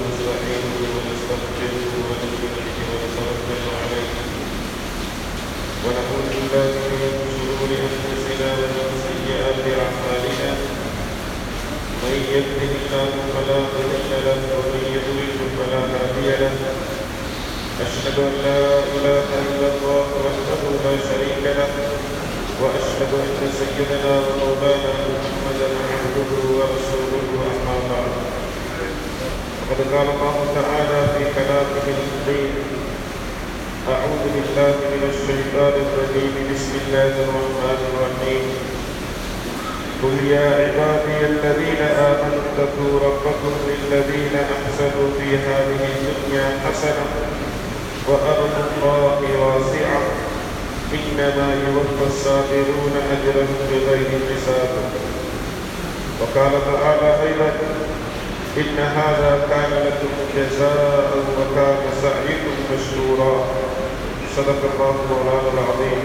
ونستعينه ونستغفره ونؤمن به ونتوكل عليه ونعوذ بالله من شرور انفسنا ومن سيئات اعمالنا من يهده الله فلا مضل له ومن يضلل فلا هادي له أشهد أن لا إله إلا الله وحده لا شريك له وأشهد أن سيدنا ومولانا محمدا عبده ورسوله أما بعد وقد قال الله تعالى في كلامه الكريم أعوذ بالله من الشيطان الرجيم بسم الله الرحمن الرحيم قل يا عبادي الذين آمنوا اتقوا ربكم للذين أحسنوا في هذه الدنيا حسنة وأرض الله واسعة إنما يوفى الصابرون أجرهم بغير حساب وقال تعالى أيضا إن هذا كان لكم جزاء وكان سعيكم مشكورا صدق الله مولانا العظيم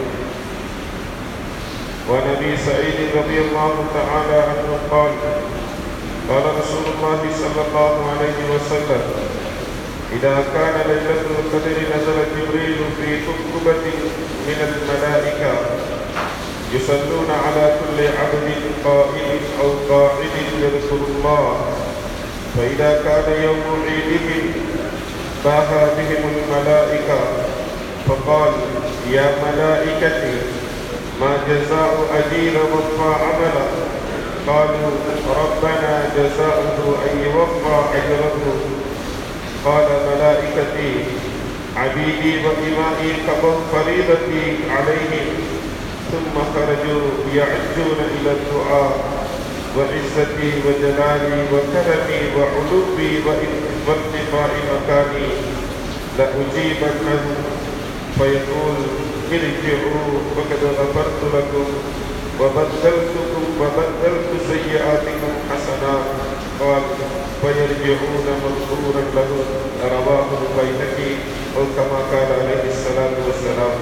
وعن ابي سعيد رضي الله تعالى عنه قال قال رسول الله صلى الله عليه وسلم إذا كان ليلة القدر نزل جبريل في كتبة من الملائكة يصلون على كل عبد قائم أو قاعد يذكر الله فإذا كان يوم عيدهم باهى بهم الملائكة فقال يا ملائكتي ما جزاء أجير وفى عمله قالوا ربنا جزاؤه أن يوفى أجره قال ملائكتي عبيدي وإمائي قضوا فريضتي عليهم ثم خرجوا يعجون إلى الدعاء وعزتي وجلالي وكرمي وعلوبي وارتفاع مكاني لأجيبنه فيقول ارجعوا فقد غفرت لكم وبدلتكم وبدلت سيئاتكم حسنات قال فيرجعون مغفورا له رواه البيهقي او كما قال عليه الصلاه والسلام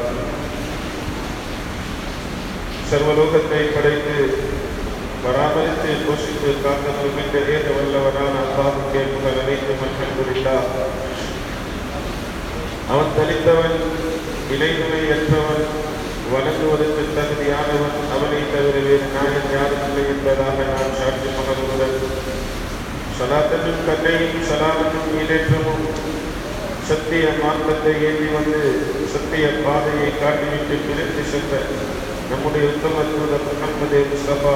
சர்வலோகத்தை படைத்து பராமரித்து போஷித்து காத்தவர்கின்ற ஏக வல்லவனான அல்லாஹுக்கே புகழ் அனைத்தும் அல்ஹம்துலில்லா அவன் தளித்தவன் இலைநிலையற்றவன் வணங்குவதற்கு தகுதியானவன் அவனை தவிர வேறு நாயன் யாரும் இல்லை என்பதாக நான் சாட்சி மகனுடன் சலாத்தனும் கண்ணையும் சலாமனும் ஈடேற்றமும் சத்திய மார்க்கத்தை ஏற்றி வந்து சத்திய பாதையை காட்டிவிட்டு பிரித்து சென்ற நம்முடைய உத்தம தூதர் முகமது முஸ்தபா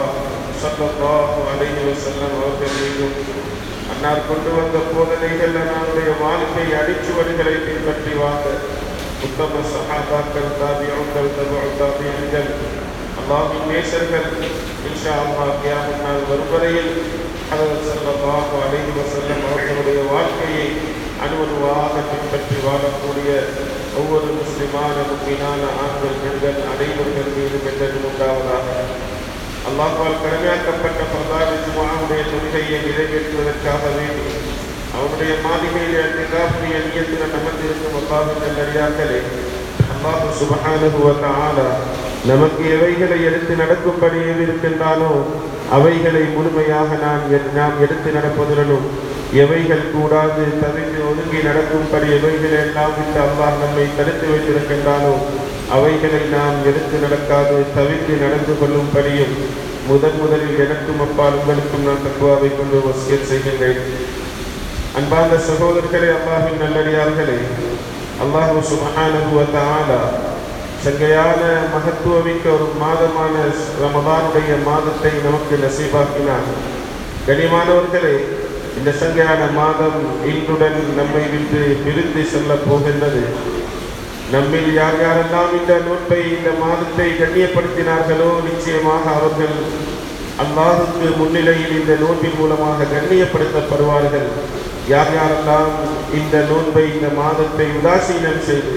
சல்லாஹு அலைஹி வஸல்லம் அவர்கள் மீதும் அன்னார் கொண்டு வந்த போதனைகள் நம்முடைய வாழ்க்கை அடிச்சுவடுகளை பின்பற்றி வாழ்ந்த உத்தம சஹாபாக்கள் தாபியங்கள் தபு தாபியங்கள் அல்லாஹின் நேசர்கள் இன்ஷா அல்லாஹ் கியாமத் நாள் வரும் வரையில் ஹதரத் ஸல்லல்லாஹு அலைஹி வஸல்லம் அவர்களுடைய வாழ்க்கையை அணுவணுவாக பின்பற்றி வாழக்கூடிய ஒவ்வொரு முஸ்லிமான முக்கியமான ஆண்கள் பெண்கள் அனைவர்கள் மீது பெற்றதும் உண்டாவதாக அல்லாஹால் கடமையாக்கப்பட்ட பிரதான ஜுமாவுடைய தொழுகையை நிறைவேற்றுவதற்காக வேண்டி அவனுடைய மாளிகையிலே அன்றைய நியத்துடன் அமர்ந்திருக்கும் அல்லாஹின் நல்லடியார்களே அல்லாஹு சுபஹானஹு வ தஆலா நமக்கு எவைகளை எடுத்து நடக்கும்படி இருக்கின்றானோ அவைகளை முழுமையாக நான் நாம் எடுத்து நடப்பதுடனும் எவைகள் கூடாது தவிர்த்து ஒதுங்கி நடக்கும்படி எவைகள் எல்லாம் விட்டு அல்லாஹ் நம்மை தடுத்து வைத்திருக்கின்றானோ அவைகளை நாம் எடுத்து நடக்காது தவிர்த்து நடந்து கொள்ளும்படியும் முதன் முதலில் எனக்கும் அப்பால் உங்களுக்கும் நான் தக்குவாவை கொண்டு வசியல் செய்கின்றேன் அன்பார்ந்த சகோதரர்களே அல்லாஹின் நல்லடியார்களே அல்லாஹு சுபஹானஹு வ தஆலா சங்கையான மகத்துவமிக்க ஒரு மாதமான ரமதானுடைய மாதத்தை நமக்கு நசீபாக்கினார் கனிமானவர்களே இந்த சங்கையான மாதம் இன்றுடன் நம்மை விட்டு பிரிந்து செல்ல போகின்றது நம்மில் யார் யாரெல்லாம் இந்த நோன்பை இந்த மாதத்தை கண்ணியப்படுத்தினார்களோ நிச்சயமாக அவர்கள் அல்லாஹுக்கு முன்னிலையில் இந்த நோன்பின் மூலமாக கண்ணியப்படுத்தப்படுவார்கள் யார் யாரெல்லாம் இந்த நோன்பை இந்த மாதத்தை உதாசீனம் செய்து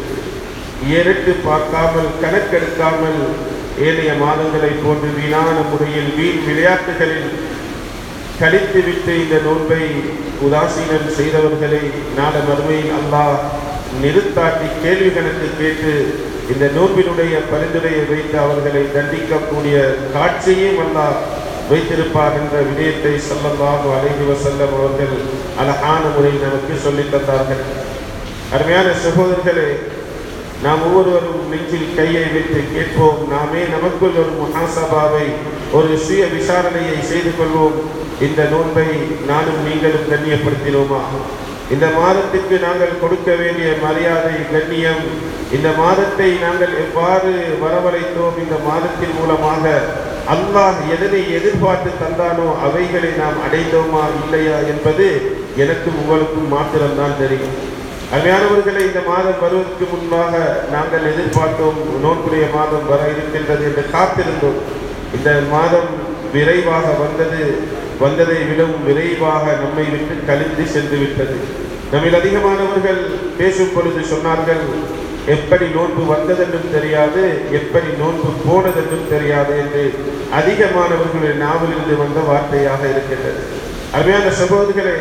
ஏறிட்டு பார்க்காமல் கணக்கெடுக்காமல் ஏனைய மாதங்களை போன்று வீணான முறையில் வீண் விளையாட்டுகளில் கழித்துவிட்டு இந்த நோன்பை உதாசீனம் செய்தவர்களை நாட மறுமையில் அல்லாஹ் நிறுத்தாட்டி கேள்வி கணக்கு கேட்டு இந்த நோன்பினுடைய பரிந்துரையை வைத்து அவர்களை தண்டிக்கக்கூடிய காட்சியும் அல்லாஹ் வைத்திருப்பார் என்ற விடயத்தை ஸல்லல்லாஹு அலைஹி வஸல்லம் அவர்கள் அழகான முறையில் நமக்கு சொல்லித் தந்தார்கள் அருமையான சகோதரர்களே நாம் ஒவ்வொருவரும் நெஞ்சில் கையை வைத்து கேட்போம் நாமே நமக்குள் ஒரு முஹாசபாவை ஒரு சுய விசாரணையை செய்து கொள்வோம் இந்த நோன்பை நானும் நீங்களும் கண்ணியப்படுத்தினோமா இந்த மாதத்திற்கு நாங்கள் கொடுக்க வேண்டிய மரியாதை கண்ணியம் இந்த மாதத்தை நாங்கள் எவ்வாறு வரவழைத்தோம் இந்த மாதத்தின் மூலமாக அல்லாஹ் எதனை எதிர்பார்த்து தந்தானோ அவைகளை நாம் அடைந்தோமா இல்லையா என்பது எனக்கும் உங்களுக்கும் மாத்திரம்தான் தெரியும் அருமையானவர்களை இந்த மாதம் வருவதற்கு முன்பாக நாங்கள் எதிர்பார்த்தோம் நோன்புடைய மாதம் வர இருக்கின்றது என்று காத்திருந்தோம் இந்த மாதம் விரைவாக வந்தது வந்ததை விடவும் விரைவாக நம்மை விட்டு கழிந்து சென்று விட்டது நம்மில் அதிகமானவர்கள் பேசும் பொழுது சொன்னார்கள் எப்படி நோன்பு வந்ததென்றும் தெரியாது எப்படி நோன்பு போனதென்றும் தெரியாது என்று அதிகமானவர்களுடைய நாவலிருந்து வந்த வார்த்தையாக இருக்கின்றது அருமையான சகோதரர்களே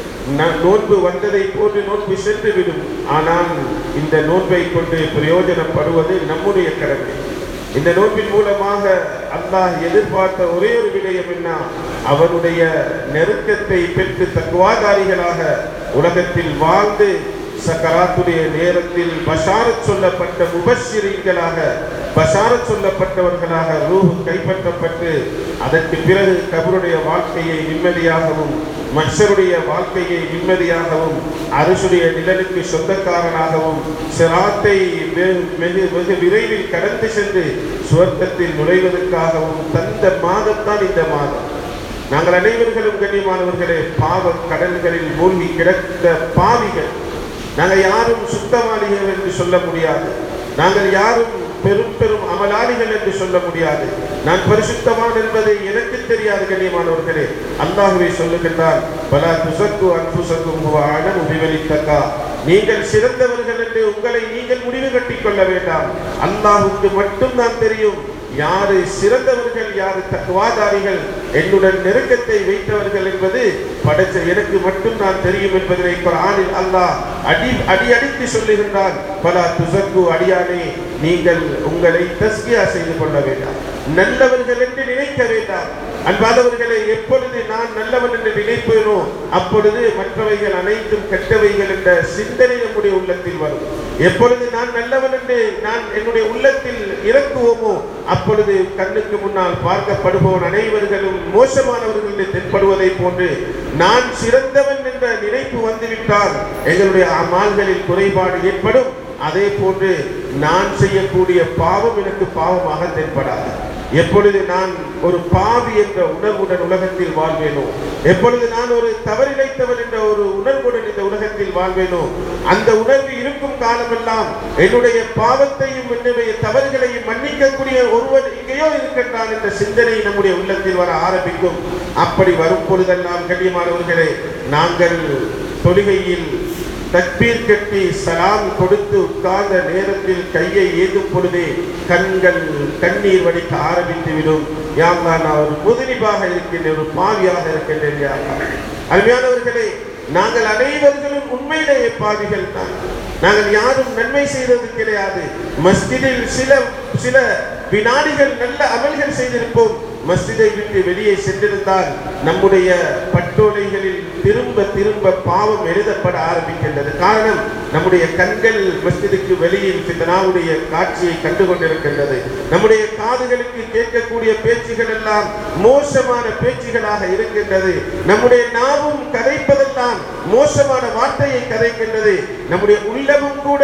ந- நோன்பு வந்ததை போன்று நோன்பு சென்று விடும் ஆனால் இந்த நோன்பை கொண்டு பிரயோஜனப்படுவது நம்முடைய கடமை இந்த நோன்பின் மூலமாக அல்லாஹ் எதிர்பார்த்த ஒரே ஒரு விடயம் என்ன அவனுடைய நெருக்கத்தை பெற்று தக்குவாதாரிகளாக உலகத்தில் வாழ்ந்து சக்கராத்துடைய நேரத்தில் பஷாரத் சொல்லப்பட்ட முபஷிரீங்களாக பஷாரத் சொல்லப்பட்டவர்களாக ரூஹு கைப்பற்றப்பட்டு அதற்கு பிறகு கபருடைய வாழ்க்கையை நிம்மதியாகவும் மனுஷருடைய வாழ்க்கையை நிம்மதியாகவும் அரசுடைய நிழலுக்கு சொந்தக்காரனாகவும் சிராத்தை வெ- வெகு வெகு விரைவில் கடந்து சென்று சுவர்க்கத்தில் நுழைவதற்காகவும் தந்த மாதம்தான் இந்த மாதம் நாங்கள் அனைவர்களும் கண்ணியமானவர்களே பாவ கடல்களில் மூழ்கி கிடந்த பாவிகள் நாங்கள் யாரும் சுத்தவாளிகள் என்று சொல்ல முடியாது நாங்கள் யாரும் பெரும் பெரும் அமலாளிகள் என்று சொல்ல முடியாது நான் பரிசுத்தவான் என்பதை எனக்கு தெரியாது கண்ணியமானவர்களே அல்லாஹுவை சொல்லுகின்றார் பல துசக்கு அன்புசக்கும் ஆழம் உபிவலித்தக்கா நீங்கள் சிறந்தவர்கள் என்று உங்களை நீங்கள் முடிவு கட்டிக் கொள்ள வேண்டாம் அல்லாஹுக்கு மட்டும் தான் தெரியும் யாரு சிறந்தவர்கள் யாரு தக்குவாதாரிகள் என்னுடன் நெருக்கத்தை வைத்தவர்கள் என்பது படைச்ச எனக்கு மட்டும் நான் தெரியும் என்பதனை குர்ஆனில் அல்லாஹ் அடி அடி அடித்து சொல்லுகின்றான் பல துசக்கு அடியானே நீங்கள் உங்களை தஸ்கியா செய்து கொள்ள வேண்டாம் நல்லவர்கள் என்று நினைக்க வேண்டாம் அன்பாதவர்களே எப்பொழுது நான் நல்லவன் என்று நினைப்பேனோ அப்பொழுது மற்றவைகள் அனைத்தும் கெட்டவைகள் என்ற சிந்தனை நம்முடைய உள்ளத்தில் வரும் எப்பொழுது நான் நல்லவன் என்று நான் என்னுடைய உள்ளத்தில் இறக்குவோமோ அப்பொழுது கண்ணுக்கு முன்னால் பார்க்கப்படுபவன் அனைவர்களும் மோசமானவர்கள் என்று தென்படுவதை போன்று நான் சிறந்தவன் என்ற நினைப்பு வந்துவிட்டால் எங்களுடைய அமால்களில் குறைபாடு ஏற்படும் அதே போன்று நான் செய்யக்கூடிய பாவம் எனக்கு பாவமாக தென்படாது எப்பொழுது நான் ஒரு பாவி என்ற உணர்வுடன் உலகத்தில் வாழ்வேனோ எப்பொழுது நான் ஒரு தவறிழைத்தவன் என்ற ஒரு உணர்வுடன் இந்த உலகத்தில் வாழ்வேனோ அந்த உணர்வு இருக்கும் காலமெல்லாம் என்னுடைய பாவத்தையும் என்னுடைய தவறுகளையும் மன்னிக்கக்கூடிய ஒருவன் எங்கேயோ இருக்கின்றான் என்ற சிந்தனை நம்முடைய உள்ளத்தில் வர ஆரம்பிக்கும் அப்படி வரும் பொழுதெல்லாம் கண்ணியமானவர்களே நாங்கள் தொழுகையில் தக்பீர் கட்டி சலாம் கொடுத்து உட்கார்ந்த நேரத்தில் கையை ஏதும் பொழுதே கண்கள் கண்ணீர் வடிக்க ஆரம்பித்து விடும் யாம்மா நான் ஒரு முதிரிபாக இருக்கின்றேன் ஒரு பாவியாக இருக்கின்றேன் யாம்மா அருமையானவர்களே நாங்கள் அனைவர்களும் உண்மையிலேயே பாவிகள் தான் நாங்கள் யாரும் நன்மை செய்தது கிடையாது மஸ்ஜிதில் சில சில வினாடிகள் நல்ல அமல்கள் செய்திருப்போம் மஸ்ஜிதை விட்டு வெளியே சென்றிருந்தால் நம்முடைய பட்டோலைகளில் திரும்ப திரும்ப பாவம் எழுதப்பட ஆரம்பிக்கின்றது காரணம் நம்முடைய கண்கள் மஸ்ஜிதுக்கு வெளியில் சித்தனாவுடைய காட்சியை கண்டு கொண்டிருக்கின்றது நம்முடைய காதுகளுக்கு கேட்கக்கூடிய பேச்சுகள் எல்லாம் மோசமான பேச்சுகளாக இருக்கின்றது நம்முடைய நாவும் கதைப்பதெல்லாம் மோசமான வார்த்தையை கதைக்கின்றது நம்முடைய உள்ளமும் கூட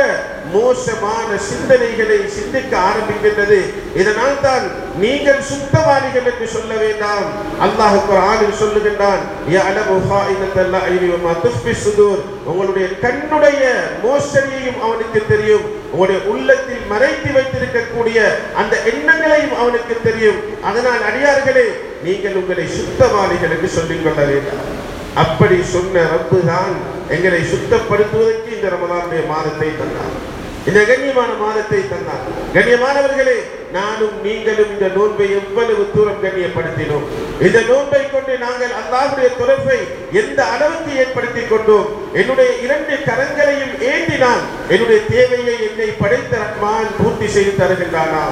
மோசமான சிந்தனைகளை சிந்திக்க ஆரம்பிக்கின்றது இதனால் தான் நீங்கள் சுத்தவாளிகள் என்று சொல்ல வேண்டாம் அல்லாஹ் குர்ஆனில் சொல்லுகின்றான் யஅலமு ஹாயினத்தல் அய்னி வமா துஃபி சுதூர் உங்களுடைய கண்ணுடைய மோசடியையும் அவனுக்கு தெரியும் உங்களுடைய உள்ளத்தில் மறைத்து வைத்திருக்கக்கூடிய அந்த எண்ணங்களையும் அவனுக்கு தெரியும் அதனால் அடியார்களே நீங்கள் உங்களை சுத்தவாளிகள் என்று சொல்லிக் கொள்ள வேண்டாம் அப்படி சொன்ன ரப்பு தான் எங்களை சுத்தப்படுத்துவதற்கு இந்த ரமலானுடைய மாதத்தை தந்தார் இந்த கண்ணியமான மாதத்தை தந்தார் கண்ணியமானவர்களே நானும் நீங்களும் இந்த நோன்பை எவ்வளவு தூரம் கண்ணியப்படுத்தினோம் இந்த நோன்பை கொண்டு நாங்கள் அல்லாஹ்வுடைய தொடர்பை எந்த அளவுக்கு ஏற்படுத்தி கொண்டோம் என்னுடைய இரண்டு கரங்களையும் ஏந்தினான் என்னுடைய தேவையை என்னை படைத்த ரஹ்மான் பூர்த்தி செய்து தருகின்றானா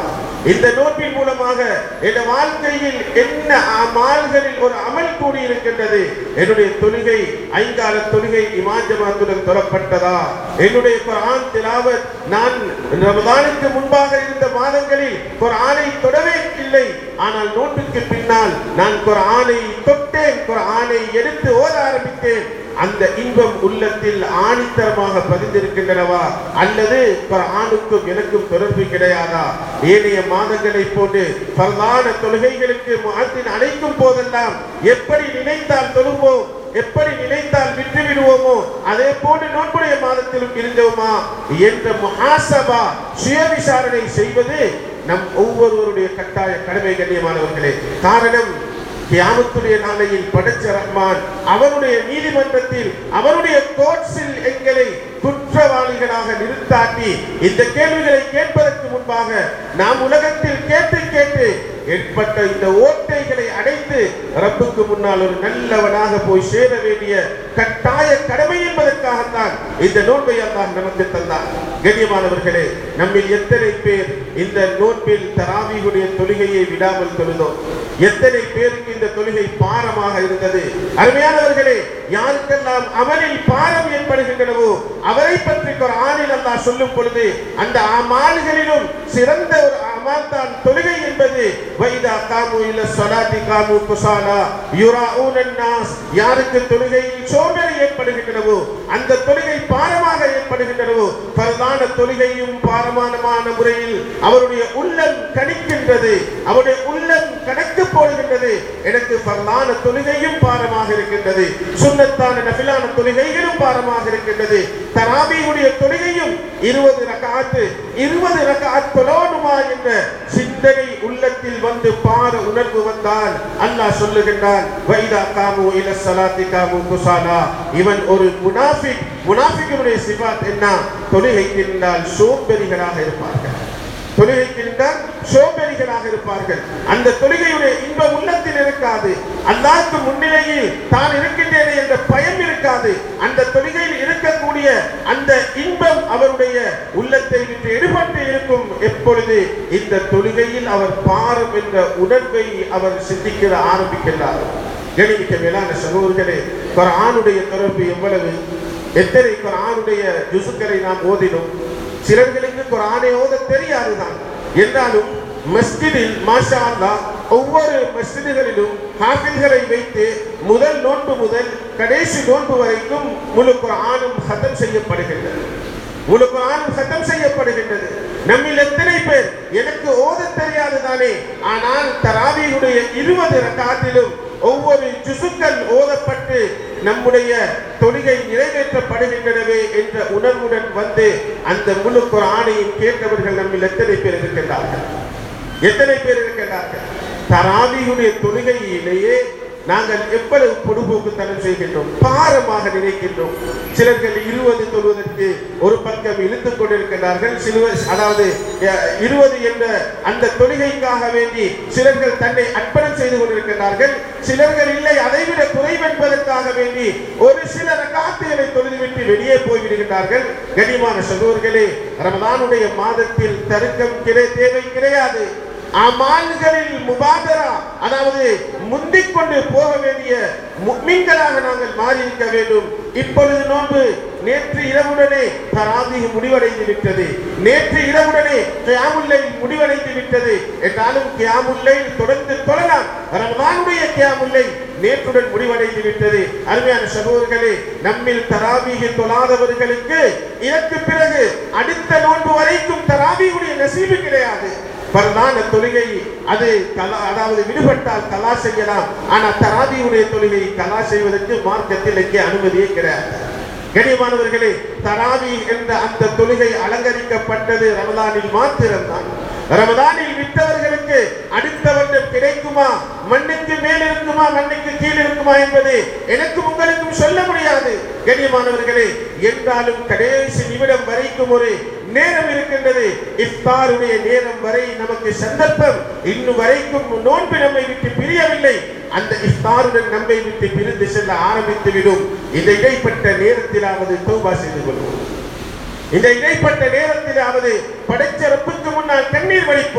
இந்த நோட்டின் மூலமாக என் வாழ்க்கையில் என்ன அமால்களில் ஒரு அமல் கூடி இருக்கின்றது என்னுடைய தொழுகை ஐங்கால தொழுகை இமான் ஜமாத்துடன் தொடப்பட்டதா என்னுடைய குர்ஆன் திலாவத் நான் ரமதானுக்கு முன்பாக இருந்த மாதங்களில் குர்ஆனை தொடவே இல்லை ஆனால் நோட்டுக்கு பின்னால் நான் குர்ஆனை தொட்டேன் குர்ஆனை எடுத்து ஓத ஆரம்பித்தேன் அந்த இன்பம் உள்ளத்தில் ஆணித்தரமாக பதிந்திருக்கின்றனவா அல்லது குர்ஆனுக்கும் எனக்கும் தொடர்பு கிடையாதா ஏனைய மாதங்களைப் போன்று பரதான தொழுகைகளுக்கு முஅத்தின் அழைக்கும் போதெல்லாம் எப்படி நினைத்தால் தொழுவோம் எப்படி நினைத்தால் விட்டு விடுவோமோ அதே போன்று நோன்புடைய மாதத்திலும் இருந்தோமா என்ற முஹாசபா சுய விசாரணை செய்வது நம் ஒவ்வொருவருடைய கட்டாய கடமை கண்ணியமானவர்களே காரணம் கியாமத்துடைய நாளையில் படைச்ச ரஹ்மான் அவனுடைய நீதிமன்றத்தில் அவனுடைய கோர்ட்ஸில் எங்களை குற்றவாளிகளாக நிறுத்தாட்டி இந்த கேள்விகளை கேட்பதற்கு முன்பாக நாம் உலகத்தில் கேட்டு கேட்டு ஏற்பட்ட இந்த ஓட்டைகளை அடைத்து ரப்புக்கு முன்னால் ஒரு நல்லவனாக போய் சேர வேண்டிய கட்டாய கடமை என்பதற்காகத்தான் இந்த நோன்பை அல்லாஹ் நமக்கு தந்தார் கண்ணியமானவர்களே நம்மில் எத்தனை பேர் இந்த நோன்பில் தராவியுடைய தொழுகையை விடாமல் தொழுதோம் எத்தனை பேருக்கு இந்த தொழுகை பாரமாக இருந்தது அருமையானவர்களே யாருக்கெல்லாம் அமலில் பாரம் ஏற்படுகின்றனவோ அவரை பற்றி ஒரு ஆணில் அல்லாஹ் சொல்லும் பொழுது அந்த அமால்களிலும் சிறந்த ஒரு அமால் தான் தொழுகை என்பது வைதா காமு இல்ல சொலாத்தி காமு குசாலா யுராஊன நாஸ் யாருக்கு தொழுகையில் சோம்பேறி ஏற்படுகின்றனவோ அந்த தொழுகை பாரமாக ஏற்படுகின்றனவோ பரதான தொழுகையும் பாரமானமான முறையில் அவருடைய உள்ளம் கணிக்கின்றது அவருடைய உள்ளம் கணக்கு போடுகின்றது எனக்கு பரதான தொழுகையும் பாரமாக இருக்கின்றது சுன்னத்தான நபிலான தொழுகைகளும் பாரமாக இருக்கின்றது தராபியுடைய தொழுகையும் இருபது ரகாத்து இருபது ரகாத் தொழணுமா என்ற சிந்தனை உள்ளத்தில் வந்து பார உணர்வு வந்தால் அல்லாஹ் சொல்லுகின்றான் வைதா காமு இல சலாத்தி காமு குசாலா இவன் ஒரு முனாஃபிக் முனாஃபிக்கினுடைய சிபாத் என்ன தொழுகைக்கு நின்றால் சோம்பெறிகளாக இருப்பார்கள் தொழுகைக்கு நின்றால் சோம்பேறிகளாக இருப்பார்கள் அந்த தொழுகையுடைய இன்பம் உள்ளத்தில் இருக்காது அல்லாஹ்க்கு முன்னிலையில் தான் இருக்கின்றேனே என்ற பயம் இருக்காது அந்த தொழுகையில் இருக்கக்கூடிய அந்த இன்பம் அவருடைய உள்ளத்தை விட்டு எடுபட்டு இருக்கும் எப்பொழுது இந்த தொழுகையில் அவர் பாரும் என்ற உணர்வை அவர் சிந்திக்க ஆரம்பிக்கின்றார் கணிமிக்க மேலான சகோதரர்களே குர்ஆனுடைய தொடர்பு எவ்வளவு எத்தனை குர்ஆனுடைய ஜுசுக்களை நாம் ஓதினோம் சிலர்களுக்கு குர்ஆனை ஓத தெரியாதுதான் என்றாலும் மஸ்ஜிதில் மாஷா அல்லாஹ் ஒவ்வொரு மஸ்ஜிதுகளிலும் ஹாஃபில்களை வைத்து முதல் நோன்பு முதல் கடைசி நோன்பு வரைக்கும் முழு குர்ஆனும் ஹதம் செய்யப்படுகின்றது முழு குர்ஆனும் ஹதம் செய்யப்படுகின்றது நம்மில் எத்தனை பேர் எனக்கு ஓத தெரியாது தானே ஆனால் தராவியுடைய இருபது ரகாத்திலும் ஒவ்வொரு ஜுசுக்கள் ஓதப்பட்டு நம்முடைய தொழுகை நிறைவேற்றப்படுகின்றனவே என்ற உணர்வுடன் வந்து அந்த முழு குர்ஆனையும் கேட்டவர்கள் நம்மில் எத்தனை பேர் இருக்கின்றார்கள் எத்தனை பேர் இருக்கின்றார்கள் தராவியுடைய தொழுகையிலேயே நாங்கள் எவ்வளவு பொடுபோக்குத்தனம் செய்கின்றோம் பாரமாக நினைக்கின்றோம் சிலர்கள் இருபது தொழுவதற்கு ஒரு பக்கம் இழுத்துக் கொண்டிருக்கிறார்கள் சிலுவர் அதாவது அஹ், இருபது என்ற அந்த தொழுகைக்காக வேண்டி சிலர்கள் தன்னை அர்ப்பணம் செய்து கொண்டிருக்கிறார்கள் சிலர்கள் இல்லை அதைவிட குறைவென்பதற்காக வேண்டி ஒரு சில ரகாத்துகளை தொழுதுவிட்டு வெளியே போய்விடுகின்றார்கள் கனிமான சகோதரர்களே ரமதானுடைய மாதத்தில் தருக்கம் கிடை தேவை கிடையாது அமால்களில் முபாதரா அதாவது முந்திக் கொண்டு போக வேண்டிய முக்மீன்களாக நாங்கள் மாறி இருக்க வேண்டும் இப்பொழுது நோன்பு நேற்று இரவுடனே தராபிகு முடிவடைந்து விட்டது நேற்று இரவுடனே கியாமுல்லை முடிவடைந்து விட்டது என்றாலும் கியாமுல்லை தொடர்ந்து தொழலாம் ரமலானுடைய கியாமுல்லை நேற்றுடன் முடிவடைந்து விட்டது அருமையான சகோதரர்களே நம்மில் தராபீகை தொழாதவர்களுக்கு இதற்கு பிறகு அடுத்த நோன்பு வரைக்கும் தராபீகுடைய நசீபு கிடையாது பரதான தொழுகை அது கலா அதாவது விடுபட்டால் கலா செய்யலாம் ஆனா தராபியுடைய தொழுகை கலா செய்வதற்கு மார்க்கத்தில் இங்கே அனுமதியே கிடையாது கண்ணியமானவர்களே தராவி என்ற அந்த தொழுகை அலங்கரிக்கப்பட்டது ரமலானில் மாத்திரம்தான் ரமதானில் விட்டவர்களுக்கு அடுத்த வருடம் கிடைக்குமா மண்ணுக்கு மேல் இருக்குமா மண்ணுக்கு கீழ் இருக்குமா என்பது எனக்கும் உங்களுக்கும் சொல்ல முடியாது கண்ணியமானவர்களே என்றாலும் கடைசி நிமிடம் வரைக்கும் ஒரு நேரம் இருக்கின்றது இஃப்தாருடைய நேரம் வரை நமக்கு சந்தர்ப்பம் இன்னும் வரைக்கும் நோன்பு நம்மை விட்டு பிரியவில்லை அந்த இஃப்தாருடன் நம்மை விட்டு பிரிந்து செல்ல ஆரம்பித்து விடும் இந்த இடைப்பட்ட நேரத்திலாவது தௌபா செய்து கொள்வோம் இந்த இடைப்பட்ட நேரத்திலாவது படைச்ச ரப்புக்கு முன்னால் கண்ணீர் வடிப்போம்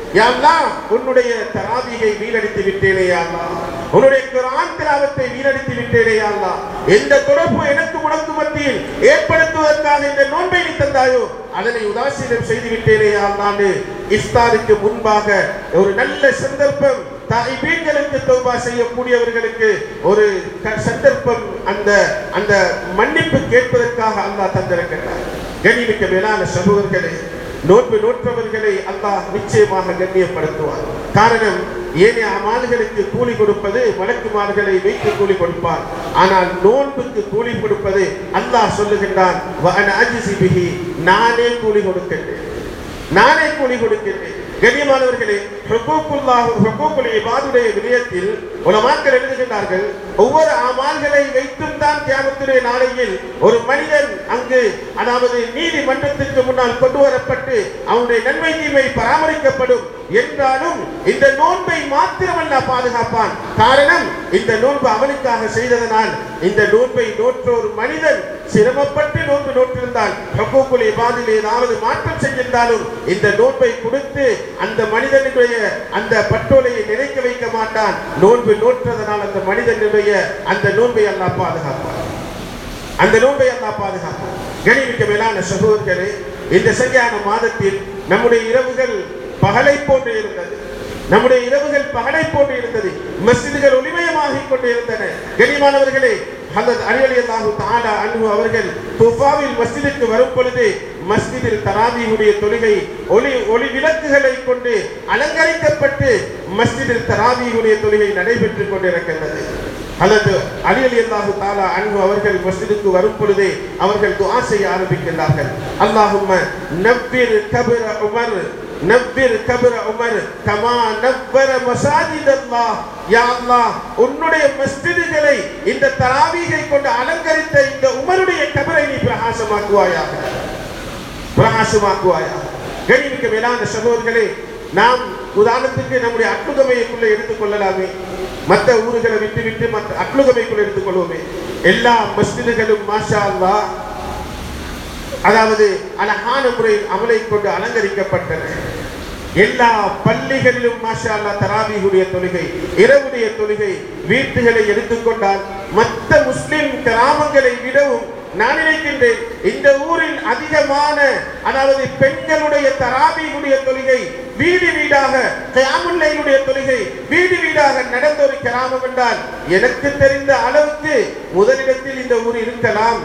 யாழ்லாம் உன்னுடைய தராபிகை வீணடித்து விட்டேனே யாழ்லாம் உன்னுடைய குரான் திலாவத்தை வீணடித்து விட்டேனே யாழ்லாம் எந்த தொடர்பு எனக்கு உனக்கு மத்தியில் ஏற்படுத்துவதற்காக இந்த நோன்பை நீ தந்தாயோ அதனை உதாசீனம் செய்து விட்டேனே யாழ்லாம் இஃப்தாருக்கு முன்பாக ஒரு நல்ல சந்தர்ப்பம் தாய்பீன்களுக்கு தௌபா செய்யக்கூடியவர்களுக்கு ஒரு க- சந்தர்ப்பம் அந்த அந்த மன்னிப்பு கேட்பதற்காக அல்லாஹ் தந்திருக்கிறார் கண்ணிமிக்க மேலான சகோதரர்களே நோன்பு நோற்றவர்களை அல்லாஹ் நிச்சயமாக கண்ணியப்படுத்துவார் காரணம் ஏனைய அமால்களுக்கு கூலி கொடுப்பது வழக்குமார்களை வைத்து கூலி கொடுப்பார் ஆனால் நோன்புக்கு கூலி கொடுப்பது அல்லாஹ் சொல்லுகின்றான் "வ அன அஜ்ஸி பிஹி", நானே கூலி கொடுக்கின்றேன் நானே கூலி கொடுக்கின்றேன் கண்ணியமானவர்களே ஹுக்கூக்குல்லாஹ் ஹுக்கூக்குல் இபாதுடைய விடயத்தில் உலமாக்கள் எழுதுகின்றார்கள் ஒவ்வொரு அமால்களை வைத்தும் தான் தியாகத்துடைய நாளையில் ஒரு மனிதன் அங்கு அதாவது நீதிமன்றத்திற்கு முன்னால் கொண்டு வரப்பட்டு அவனுடைய நன்மை தீமை பராமரிக்கப்படும் என்றாலும் இந்த நோன்பை மாத்திரமல்ல பாதுகாப்பான் காரணம் இந்த நோன்பு அவனுக்காக செய்ததனால் இந்த நோன்பை நோற்ற ஒரு மனிதன் சிரமப்பட்டு நோன்பு நோற்றிருந்தால் ஹக்கூக்குல் இபாதில் ஏதாவது மாற்றம் செஞ்சிருந்தாலும் இந்த நோன்பை கொடுத்து அந்த மனிதனுடைய அந்த பட்டோலையை நினைக்க வைக்க மாட்டான் நோன்பு நோற்றதனால் அந்த மனிதனுடைய அந்த நோன்பை அல்லாஹ் பாதுகாப்பான் அந்த நோன்பை அல்லாஹ் பாதுகாப்பான் கணிமிக்க மேலான சகோதரர்களே இந்த சரியான மாதத்தில் நம்முடைய இரவுகள் பகலை போன்று இருந்தது நம்முடைய இரவுகள் பகலை போன்று இருந்தது மஸ்ஜிதுகள் ஒளிமயமாகிக் கொண்டு இருந்தன கனிமானவர்களே ஹலத் அலி அல்லாஹு தாலா அன்பு அவர்கள் துஃபாவில் மஸ்ஜிதுக்கு வரும் பொழுது மஸ்ஜிதில் தராவியுடைய தொழுகை ஒளி ஒளி விளக்குகளை கொண்டு அலங்கரிக்கப்பட்டு மஸ்ஜிதில் தராவியுடைய தொழுகை நடைபெற்றுக் கொண்டிருக்கின்றது அல்லது அலி அலி அல்லாஹு தாலா அன்பு அவர்கள் மஸ்ஜிதுக்கு வரும் பொழுதே அவர்கள் துஆ செய்ய ஆரம்பிக்கின்றார்கள் அல்லாஹும்ம நவ்விர் கபர உமர் நவ்விர் கபர உமர் கமா நவ்வர மசாஜித் அல்லாஹ் யா அல்லாஹ் உன்னுடைய மஸ்ஜிதுகளை இந்த தராவீகை கொண்டு அலங்கரித்த இந்த உமருடைய கபரை நீ பிரகாசமாக்குவாயாக பிரகாசமாக்குவாயாக கணிமிக்க மேலான சகோதரர்களே நாம் உதாரணத்துக்கு நம்முடைய அட்டுகமைக்குள்ள எடுத்துக்கொள்ளலாமே மற்ற ஊர்களை விட்டு விட்டு மற்ற அட்டுகமைக்குள்ள எடுத்துக்கொள்வோமே எல்லா மஸ்ஜிதுகளும் மாஷா அல்லாஹ் அதாவது அழகான முறையில் அமலை கொண்டு அலங்கரிக்கப்பட்டன எல்லா பள்ளிகளிலும் மாஷா அல்லாஹ் தராவீஹுடைய தொழுகை இரவுடைய தொழுகை வீட்டுகளை எடுத்துக்கொண்டால் மற்ற முஸ்லிம் கிராமங்களை விடவும் நான் நினைக்கின்றேன் இந்த ஊரில் அதிகமான அதாவது பெண்களுடைய தராவீஹுடைய தொழுகை வீடு வீடாக கியாமுல்லைனுடைய தொழுகை வீடு வீடாக நடந்த ஒரு கிராமம் என்றால் எனக்கு தெரிந்த அளவுக்கு முதலிடத்தில் இந்த ஊர் இருக்கலாம்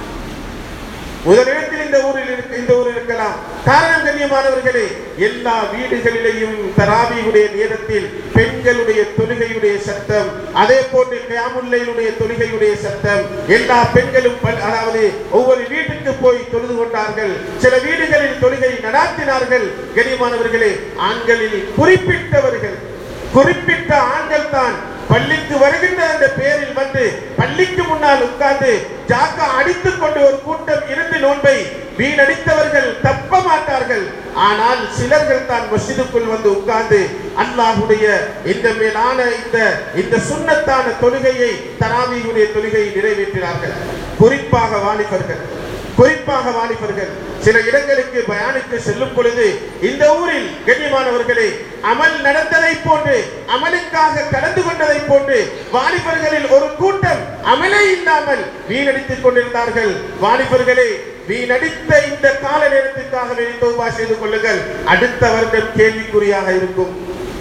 முதலிடத்தில் இந்த ஊரில் இருக்க இந்த ஊரில் இருக்கலாம் காரணம் கண்ணியமானவர்களே எல்லா வீடுகளிலேயும் தராவியுடைய நேரத்தில் பெண்களுடைய தொழுகையுடைய சத்தம் அதே போன்று கியாமுல்லையினுடைய தொழுகையுடைய சத்தம் எல்லா பெண்களும் பல்- அதாவது ஒவ்வொரு வீட்டுக்கு போய் தொழுது கொண்டார்கள் சில வீடுகளில் தொழுகை நடாத்தினார்கள் கண்ணியமானவர்களே ஆண்களில் குறிப்பிட்டவர்கள் குறிப்பிட்ட ஆண்கள் தான் பள்ளிக்கு வருகின்ற அந்த பேரில் வந்து பள்ளிக்கு முன்னால் உட்கார்ந்து ஜாக்கா அடித்துக் கொண்டு ஒரு கூட்டம் இருந்து நோன்பை வீணடித்தவர்கள் தப்ப மாட்டார்கள் ஆனால் சிலர்கள் தான் மஸ்ஜிதுக்குள் வந்து உட்கார்ந்து அல்லாஹ்வுடைய இந்த மேலான இந்த இந்த சுன்னத்தான தொழுகையை தராவியுடைய தொழுகையை நிறைவேற்றினார்கள் குறிப்பாக வாலிபர்கள் குறிப்பாக வாலிபர்கள் சில இடங்களுக்கு பயானுக்கு செல்லும் பொழுது இந்த ஊரில் கண்ணியமானவர்களே அமல் நடந்ததை போன்று அமலுக்காக கலந்து கொண்டதை போன்று வாலிபர்களில் ஒரு கூட்டம் அமலே இல்லாமல் வீணடித்துக் கொண்டிருந்தார்கள் வாலிபர்களே வீணடித்த இந்த கால நேரத்திற்காக வேண்டி தௌபா செய்து கொள்ளுங்கள் அடுத்த வருடம் கேள்விக்குறியாக இருக்கும்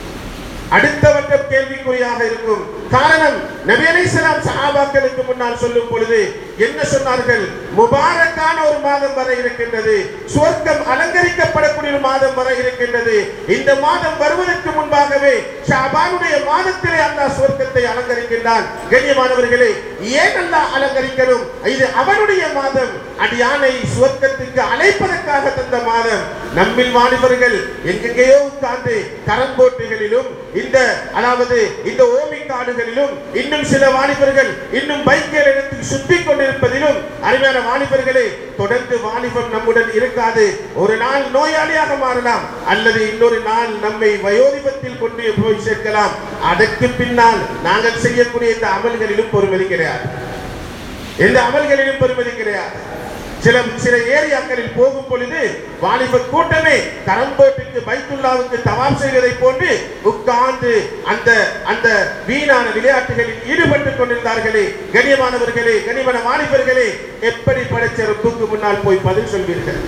அடுத்த வருடம் கேள்விக்குறியாக இருக்கும் காரணம் நபி அலைஹிஸ்ஸலாம் சஹாபாக்களுக்கு முன்னால் சொல்லும் பொழுது என்ன சொன்னார்கள் முபாரக்கான ஒரு மாதம் வர இருக்கின்றது சுவர்க்கம் அலங்கரிக்கப்படக்கூடிய ஒரு மாதம் வர இருக்கின்றது இந்த மாதம் வருவதற்கு முன்பாகவே ஷாபானுடைய மாதத்திலே அல்லாஹ் சுவர்க்கத்தை அலங்கரிக்கின்றான் கண்ணியமானவர்களே ஏன் அல்லாஹ் அலங்கரிக்கணும் இது அவனுடைய மாதம் அடியானை சுவர்க்கத்துக்கு அழைப்பதற்காக தந்த மாதம் நம்மில் வாலிபர்கள் எங்கெங்கேயோ உட்கார்ந்து கரம்போட்டுகளிலும் இந்த அதாவது இந்த ஓமி காடுகளிலும் இன்னும் சில வாலிபர்கள் இன்னும் பைக்கில் எடுத்து சுத்தி கொண்டிருப்பதிலும் அருமையான வாலிபர்களே தொடர்ந்து வாலிபம் நம்முடன் இருக்காது ஒரு நாள் நோயாளியாக மாறலாம் அல்லது இன்னொரு நாள் நம்மை வயோதிபத்தில் கொண்டு போய் சேர்க்கலாம் அதற்கு பின்னால் நாங்கள் செய்யக்கூடிய இந்த அமல்களிலும் பொறுமதி கிடையாது எந்த அமல்களிலும் பெருமதி கிடையாது சில சில ஏரியாக்களில் போகும் பொழுது வாலிப கூட்டமே கரம்போட்டுக்கு பைத்துல்லாவுக்கு தவாம் செய்வதை போன்று உட்கார்ந்து அந்த அந்த வீணான விளையாட்டுகளில் ஈடுபட்டுக் கொண்டிருந்தார்களே கண்ணியமானவர்களே கண்ணியமான வாலிபர்களே எப்படி படைச்சரப்புக்கு முன்னால் போய் பதில் சொல்வீர்கள்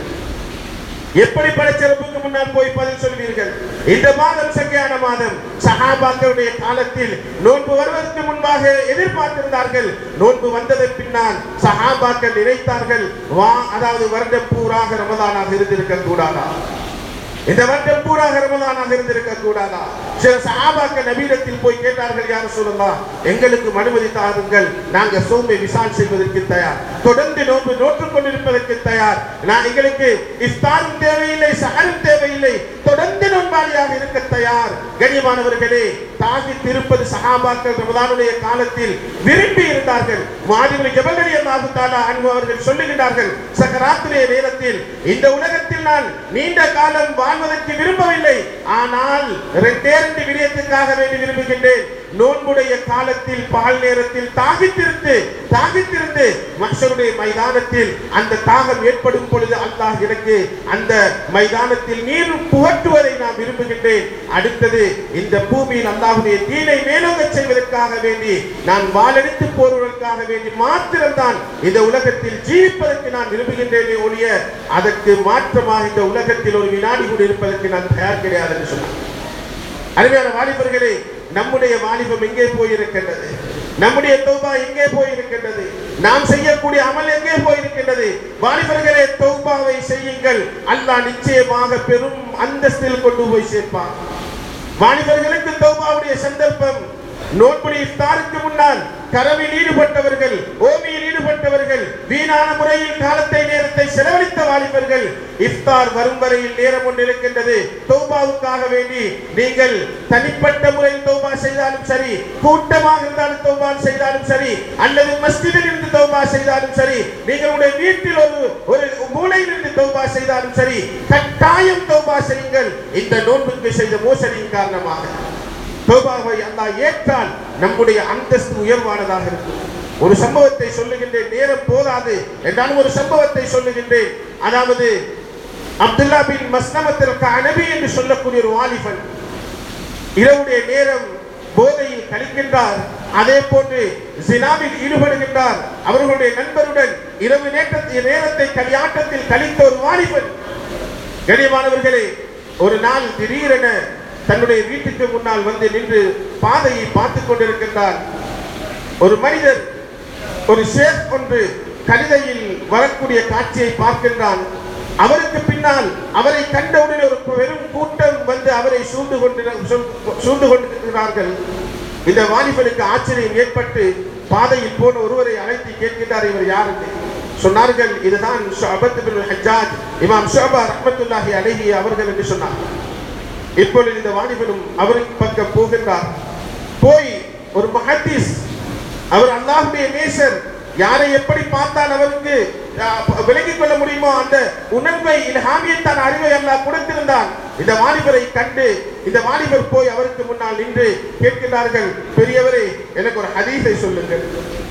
எப்படி படைச்சரப்புக்கு முன்னால் போய் பதில் சொல்வீர்கள் இந்த மாதம் சங்கையான மாதம் சஹாபாக்களுடைய காலத்தில் நோன்பு வருவதற்கு முன்பாக எதிர்பார்த்திருந்தார்கள் நோன்பு வந்ததன் பின்னால் சஹாபாக்கள் நினைத்தார்கள் வா அதாவது வருடம் பூராக ரமதானாக இருந்திருக்க கூடாதா இந்த வருடம் பூராக ரமதானாக இருந்திருக்க கூடாதா சில சஹாபாக்கள் நபீரத்தில் போய் கேட்டார்கள் யார் சொல்லலாம் எங்களுக்கு அனுமதி தாருங்கள் நாங்க சோம்பை விசால் செய்வதற்கு தயார் தொடர்ந்து நோன்பு நோற்றுக் கொண்டிருப்பதற்கு தயார் நான் எங்களுக்கு இஃப்தாரும் தேவையில்லை சஹரும் தேவையில்லை தொடர்ந்து நோன்பாளியாக இருக்க தயார் கண்ணியமானவர்களே தாகி திருப்பது சஹாபாக்கள் ரமதானுடைய காலத்தில் விரும்பி இருந்தார்கள் மாதிபுல் ஜபல் அல்லாஹு தஆலா அன்ஹு அவர்கள் சொல்லுகிறார்கள் சக்கராத்துடைய நேரத்தில் இந்த உலகத்தில் நான் நீண்ட காலம் வாழ்வதற்கு விரும்பவில்லை ஆனால் இரண்டே ரெண்டு விடயத்துக்காக வேண்டி விரும்புகின்றேன் நோன்புடைய காலத்தில் பால் நேரத்தில் தாகித்திருந்து தாகித்திருந்து மனுஷருடைய மைதானத்தில் அந்த தாகம் ஏற்படும் பொழுது அல்லாஹ் எனக்கு அந்த மைதானத்தில் நீர் புகட்டுவதை நான் விரும்புகின்றேன் அடுத்தது இந்த பூமியில் அல்லாஹுடைய தீனை மேலோங்க செய்வதற்காக வேண்டி நான் வாழெடுத்து போடுவதற்காக வேண்டி மாத்திரம்தான் இந்த உலகத்தில் ஜீவிப்பதற்கு நான் விரும்புகின்றேனே ஒழிய அதற்கு மாற்றமாக இந்த உலகத்தில் ஒரு வினாடி கூட இருப்பதற்கு நான் தயார் கிடையாது என்று சொன்னார் அருமையான வாலிபர்களே நம்முடைய வாலிபம் எங்கே போயிருக்கின்றது நம்முடைய தௌபா எங்கே போயிருக்கின்றது நாம் செய்யக்கூடிய அமல் எங்கே போயிருக்கின்றது வாலிபர்களே தௌபாவை செய்யுங்கள் அல்லாஹ் நிச்சயமாக பெரும் அந்தஸ்தில் கொண்டு போய் சேர்ப்பான் வாலிபர்களுக்கு தௌபாவுடைய சந்தர்ப்பம் நோன்புடைய இஃப்தாருக்கு முன்னால் கரவில் ஈடுபட்டவர்கள் ஓமியில் ஈடுபட்டவர்கள் வீணான முறையில் காலத்தை நேரத்தை செலவழித்த வாலிபர்கள் இஃப்தார் வரும் வரையில் நேரம் ஒன்று இருக்கின்றது தௌபாவுக்காக வேண்டி நீங்கள் தனிப்பட்ட முறையில் தௌபா செய்தாலும் சரி கூட்டமாக இருந்தாலும் தௌபா செய்தாலும் சரி அல்லது மஸ்ஜிதில் இருந்து தௌபா செய்தாலும் சரி நீங்கள் உடைய வீட்டில் ஒரு ஒரு மூலையில் இருந்து தௌபா செய்தாலும் சரி கட்டாயம் தௌபா செய்யுங்கள் இந்த நோன்புக்கு செய்த மோசடியின் காரணமாக தௌபாவை அல்லாஹ் ஏற்றால் நம்முடைய அந்தஸ்து உயர்வானதாக இருக்கும் ஒரு சம்பவத்தை சொல்லுகின்றேன் நேரம் போதாது என்றாலும் ஒரு சம்பவத்தை சொல்லுகின்றேன் அதாவது அப்துல்லா பின் மஸ்னமத்திற்கு அனபி என்று சொல்லக்கூடிய ஒரு வாலிபன் இரவுடைய நேரம் போதையில் கழிக்கின்றார் அதே போன்று ஜினாவில் ஈடுபடுகின்றார் அவர்களுடைய நண்பருடன் இரவு நேரத்தை நேரத்தை களியாட்டத்தில் கழித்த ஒரு வாலிபன் கண்ணியமானவர்களே ஒரு நாள் திடீரென தன்னுடைய வீட்டுக்கு முன்னால் வந்து நின்று பாதையை பார்த்துக் கொண்டிருக்கின்றார் ஒரு மனிதர் ஒரு ஷேக் ஒன்று கவிதையில் வரக்கூடிய காட்சியை பார்க்கின்றான் அவருக்கு பின்னால் அவரை கண்டவுடன் ஒரு பெரும் கூட்டம் வந்து அவரை சூழ்ந்து கொண்டு சூழ்ந்து கொண்டிருக்கிறார்கள் இந்த வாலிபனுக்கு ஆச்சரியம் ஏற்பட்டு பாதையில் போன ஒருவரை அழைத்து கேட்கின்றார் இவர் யார் என்று சொன்னார்கள் இதுதான் ஷுஅபத் பின் ஹஜ்ஜாஜ் இமாம் ஷுஅபா ரஹ்மத்துல்லாஹி அலைஹி அவர்கள் என்று சொன்னார் இப்பொழுது இந்த வாலிபனும் அவரின் பக்கம் போகின்றார் போய் ஒரு மஹதீஸ் அவர் அல்லாஹ்வுடைய நேசர் யாரை எப்படி பார்த்தால் அவருக்கு அஹ், விளங்கிக் கொள்ள முடியுமோ அந்த உணர்வை இல்ஹாமியத்தான் அறிவை அல்லாஹ் கொடுத்திருந்தான் இந்த வாலிபரை கண்டு இந்த வாலிபர் போய் அவருக்கு முன்னால் நின்று கேட்கிறார்கள் பெரியவரே எனக்கு ஒரு ஹதீஸை சொல்லுங்கள்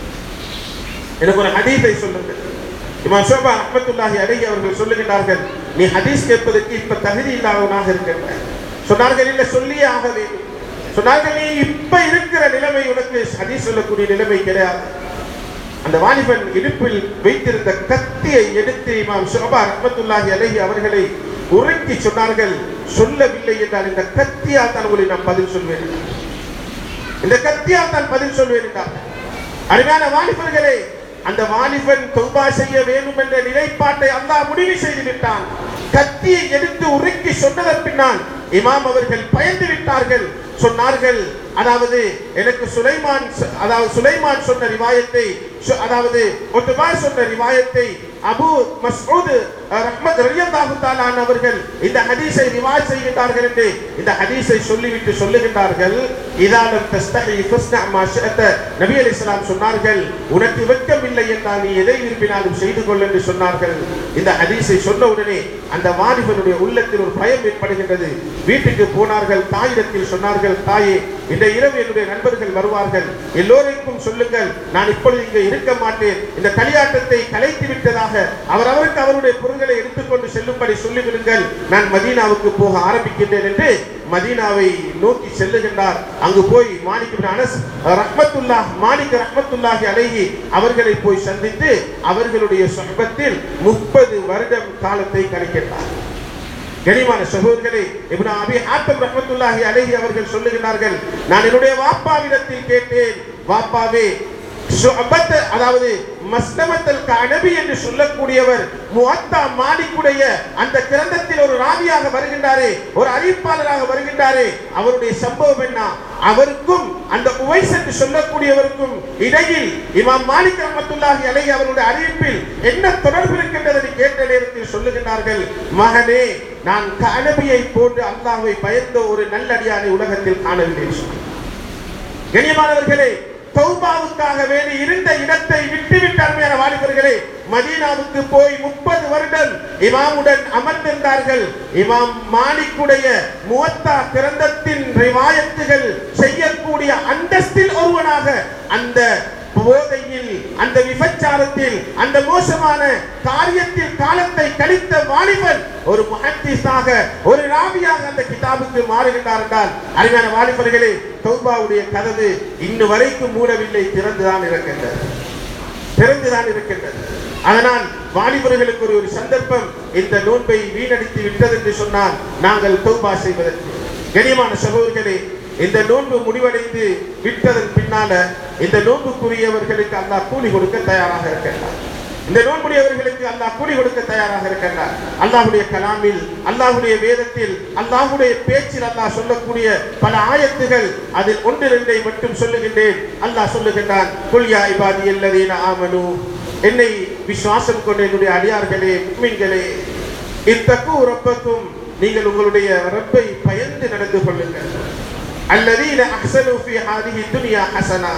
எனக்கு ஒரு ஹதீஸை சொல்லுங்கள் இமாம் ஷோபா அஹ்மத்துல்லாஹி அலைஹி அவர்கள் சொல்லுகிறார்கள் நீ ஹதீஸ் கேட்பதற்கு இப்ப தகுதி இல்லாதவனாக இருக்கின்ற சொன்னார்கள் இல்ல சொல்லியே ஆக வேண்டும் சொன்னார்கள் நீ இப்ப இருக்கிற நிலைமை உனக்கு ஹதீஸ் சொல்லக்கூடிய நிலைமை கிடையாது அந்த வாலிபன் இடுப்பில் வைத்திருந்த கத்தியை எடுத்து இமாம் ஷோபா ரஹ்மத்துல்லாஹி அலைஹி அவர்களை உருக்கி சொன்னார்கள் சொல்லவில்லை என்றால் இந்த கத்தியால் தான் உங்களை நான் பதில் சொல்வேன் இந்த கத்தியால் தான் பதில் சொல்வேன் என்றார் அருமையான வாலிபர்களே அந்த வாலிபன் தௌபா செய்ய வேண்டும் என்ற நிலைப்பாட்டை அல்லாஹ் முடிவு செய்து விட்டான் கத்தியை எடுத்து உருக்கி சொன்னதன் பின்னால் இமாம் அவர்கள் பயந்து விட்டார்கள் சொன்னார்கள் அதாவது எனக்கு சுலைமான் சொ- அதாவது சுலைமான் சொன்ன ரிவாயத்தை சு- அதாவது ஒத்துபா சொன்ன ரிவாயத்தை அபு மஸ்ஊத் அஹ், ரஹ்மத் ரலியல்லாஹு தஆலா அன்ஹு அவர்கள் இந்த ஹதீஸை ரிவாய் செய்கின்றார்கள் என்று இந்த ஹதீஸை சொல்லிவிட்டு சொல்லுகின்றார்கள் இதாலம் தஸ்தஹி ஃபஸ்னா மா ஷஅத நபி அலைஹிஸ்ஸலாம் சொன்னார்கள் உனக்கு வெட்கமில்லை என்றால் நீ எதை விரும்பினாலும் செய்து கொள் என்று சொன்னார்கள் இந்த ஹதீஸை சொன்ன உடனே அந்த வாலிபனுடைய உள்ளத்தில் ஒரு பயம் ஏற்படுகின்றது வீட்டுக்கு போனார்கள் தாயிடத்தில் சொன்னார்கள் தாயே இந்த இரவு என்னுடைய நண்பர்கள் வருவார்கள் எல்லோருக்கும் சொல்லுங்கள் நான் இப்பொழுது இங்கே இருக்க மாட்டேன் இந்த களியாட்டத்தை கலைத்து விட்டதாக அவர் அவருக்கு அவருடைய பொருள்களை எடுத்துக்கொண்டு செல்லும்படி சொல்லிவிடுங்கள் நான் மதீனாவுக்கு போக ஆரம்பிக்கின்றேன் என்று மதீனாவை நோக்கி செல்லுகின்றார் அங்கு போய் மாலிக் இப்னு அனஸ் ரஹ்மத்துல்லா மாலிக் ரஹ்மத்துல்லாஹி அலைஹி அவர்களை போய் சந்தித்து அவர்களுடைய சொஹபத்தில் முப்பது வருடம் காலத்தை கழிக்கின்றார் கனிமான சகோதரர்களே இப்னு அபி ஹாத்தம் ரஹ்மத்துல்லாஹி அலைஹி அவர்கள் சொல்லுகிறார்கள் நான் என்னுடைய வாப்பாவிடத்தில் கேட்டேன் வாப்பாவே ஷுஅபத் அதாவது மஸ்தமத்தல் கனபி என்று சொல்லக்கூடியவர் முஅத்தா மாலிக்குடைய அந்த கிரந்தத்தில் ஒரு ராவியாக வருகின்றாரே ஒரு அறிவிப்பாளராக வருகின்றாரே அவருடைய சம்பவம் என்ன அவருக்கும் அந்த உவைஸ் என்று சொல்லக்கூடியவருக்கும் இடையில் இமாம் மாலிக் ரஹ்மத்துல்லாஹி அலைஹி அவருடைய அறிவிப்பில் என்ன தொடர்பு இருக்கின்றது என்று கேட்ட நேரத்தில் சொல்லுகின்றார்கள் மகனே நான் கனபியை போன்று அல்லாஹ்வை பயந்த ஒரு நல்லடியானை உலகத்தில் காணவில்லை என்று சொன்னார். கண்ணியமானவர்களே தௌபாவுக்காக வேண்டி இருந்த இடத்தை விட்டுவிட்டு அருமையான வாலிபர்களே மதீனாவுக்கு போய் முப்பது வருடம் இமாமுடன் அமர்ந்திருந்தார்கள் இமாம் மாலிக்குடைய முவத்தா கிரந்தத்தின் ரிவாயத்துகள் செய்யக்கூடிய அந்தஸ்தில் ஒருவனாக அந்த போதையில் அந்த விபச்சாரத்தில் அந்த மோசமான காரியத்தில் காலத்தை கழித்த வாலிபன் ஒரு முஹத்திஸாக ஒரு ராவியாக அந்த கிதாபுக்கு மாறுகின்றார் என்றால் அருமையான வாலிபர்களே தௌபாவுடைய கதவு இன்னு வரைக்கும் மூடவில்லை திறந்துதான் இருக்கின்றது திறந்துதான் இருக்கின்றது அதனால் வாலிபர்களுக்கு ஒரு ஒரு சந்தர்ப்பம் இந்த நோன்பை வீணடித்து விட்டது என்று சொன்னால் நாங்கள் தௌபா செய்வதற்கு கனியமான சகோதரர்களே இந்த நோன்பு முடிவடைந்து விட்டதன் பின்னால இந்த நோன்புக்குரியவர்களுக்கு அல்லாஹ் கூலி கொடுக்க தயாராக இருக்கின்றார் இந்த நோன்புடையவர்களுக்கு அல்லாஹ் கூலி கொடுக்க தயாராக இருக்கின்றார் அல்லாஹ்வுடைய கலாமில் அல்லாஹ்வுடைய வேதத்தில் அல்லாஹ்வுடைய பேச்சில் அல்லாஹ் சொல்லக்கூடிய பல ஆயத்துகள் அதில் ஒன்று இரண்டை மட்டும் சொல்லுகின்றேன் அல்லாஹ் சொல்லுகின்றான் குல்யா இபாதி அல்லதீன ஆமனு என்னை விசுவாசம் கொண்ட என்னுடைய அடியார்களே முக்மின்களே இத்தக்கு ரப்பக்கும் நீங்கள் உங்களுடைய ரப்பை பயந்து நடந்து கொள்ளுங்கள் அல்லதீன அஹ்சனு ஃபீ ஹாதிஹி துன்யா ஹஸனா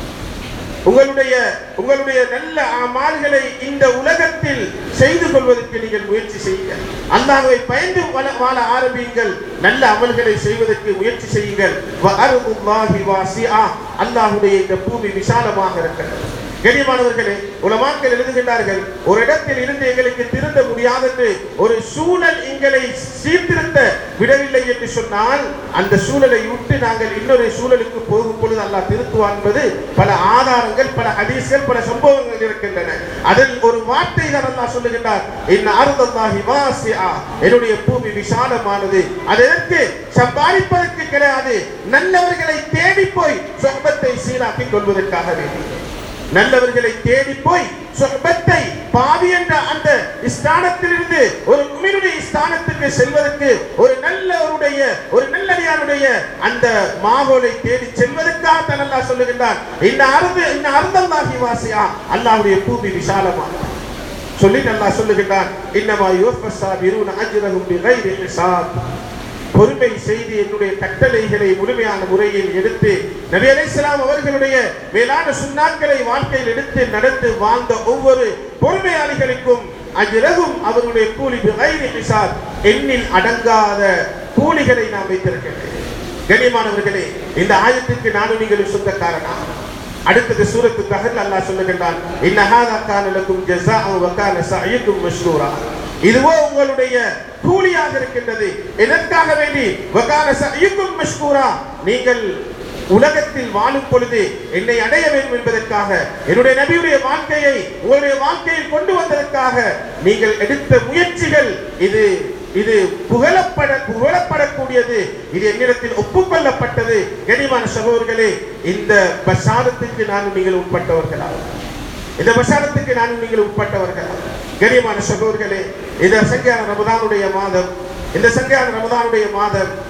உங்களுடைய உங்களுடைய நல்ல அமால்களை இந்த உலகத்தில் செய்து கொள்வதற்கு நீங்கள் முயற்சி செய்யுங்கள் அல்லாஹ்வை பயந்து வாழ- வாழ ஆரம்பியுங்கள் நல்ல அமல்களை செய்வதற்கு முயற்சி செய்யுங்கள் வ அர்துல்லாஹி வாசிஆ அல்லாஹ்வுடைய இந்த பூமி விசாலமாக இருக்கிறது கண்ணியமானவர்களே உலமாக்கள் எழுதுகின்றார்கள் ஒரு இடத்தில் இருந்து எங்களுக்கு திருந்த முடியாதென்று ஒரு சூழல் எங்களை சீர்திருத்த விடவில்லை என்று சொன்னால் அந்த சூழலை விட்டு நாங்கள் இன்னொரு சூழலுக்கு போகும் பொழுது அல்லாஹ் திருத்துவான் என்பது பல ஆதாரங்கள் பல ஹதீஸ்கள் பல சம்பவங்கள் இருக்கின்றன அதில் ஒரு வார்த்தை தான் அல்லாஹ் சொல்லுகின்றார் இன் அருதல்லாஹி வாசிஆ என்னுடைய பூமி விசாலமானது அது எதற்கு சம்பாதிப்பதற்கு கிடையாது நல்லவர்களை தேடி போய் சொர்க்கத்தை சீராக்கி கொள்வதற்காக வேண்டி நல்லவர்களை தேடி போய் சொர்க்கத்தை பாவி என்ற அந்த ஸ்தானத்திலிருந்து ஒரு உண்மையுடைய ஸ்தானத்துக்கு செல்வதற்கு ஒரு நல்லவருடைய ஒரு நல்லடியாருடைய அந்த மாகோலை தேடி செல்வதற்காக தான் அல்லாஹ் சொல்லுகின்றான் இந்த அருது இந்த அருந்தல்லாஹி வாசியா அல்லாஹ்வுடைய பூமி விசாலமானது சொல்லி அல்லாஹ் சொல்லுகின்றான் இன்னமா யுவஃபஸாபிரூன அஜ்ரஹும் பிகைரி ஹிசாப் பொறுமை செய்து என்னுடைய கட்டளைகளை முழுமையான முறையில் எடுத்து நபி அலைஹிஸ்ஸலாம் அவர்களுடைய மேலான சுண்ணாக்களை வாழ்க்கையில் எடுத்து நடந்து வாழ்ந்த ஒவ்வொரு பொறுமையாளிகளுக்கும் அஜ்ரஹும் அவருடைய கூலி பிகைரி ஹிசாப் எண்ணில் அடங்காத கூலிகளை நாம் வைத்திருக்கின்றேன் கண்ணியமானவர்களே இந்த ஆயத்துக்கு நானும் நீங்களும் சொந்தக்காரனா அடுத்தது சூரத்து கஹல் அல்லாஹ் சொல்லுகின்றான் இன்ன ஹாதா கான லக்கும் ஜஸாஅ வ கான சஅயுக்கும் மஷ்கூரா இதுவோ உங்களுடைய கூலியாக இருக்கின்றது எதற்காக வேண்டி வ கான சஅயுக்கும் மஷ்கூரா நீங்கள் உலகத்தில் வாழும் பொழுது என்னை அடைய வேண்டும் என்பதற்காக என்னுடைய நபியுடைய வாழ்க்கையை உங்களுடைய வாழ்க்கையில் கொண்டு வந்ததற்காக நீங்கள் எடுத்த முயற்சிகள் இது இது புகழப்பட புகழப்படக்கூடியது இது என்னிடத்தில் ஒப்புக்கொள்ளப்பட்டது கனிமான சகோதரர்களே இந்த பசாரத்துக்கு நானும் நீங்கள் உட்பட்டவர்களா இந்த பசாரத்துக்கு நானும் நீங்கள் உட்பட்டவர்களா கனியமான சகோதரர்களே இந்த சங்கியான ரமதானுடைய மாதம் இந்த சங்கியான ரமதானுடைய மாதம்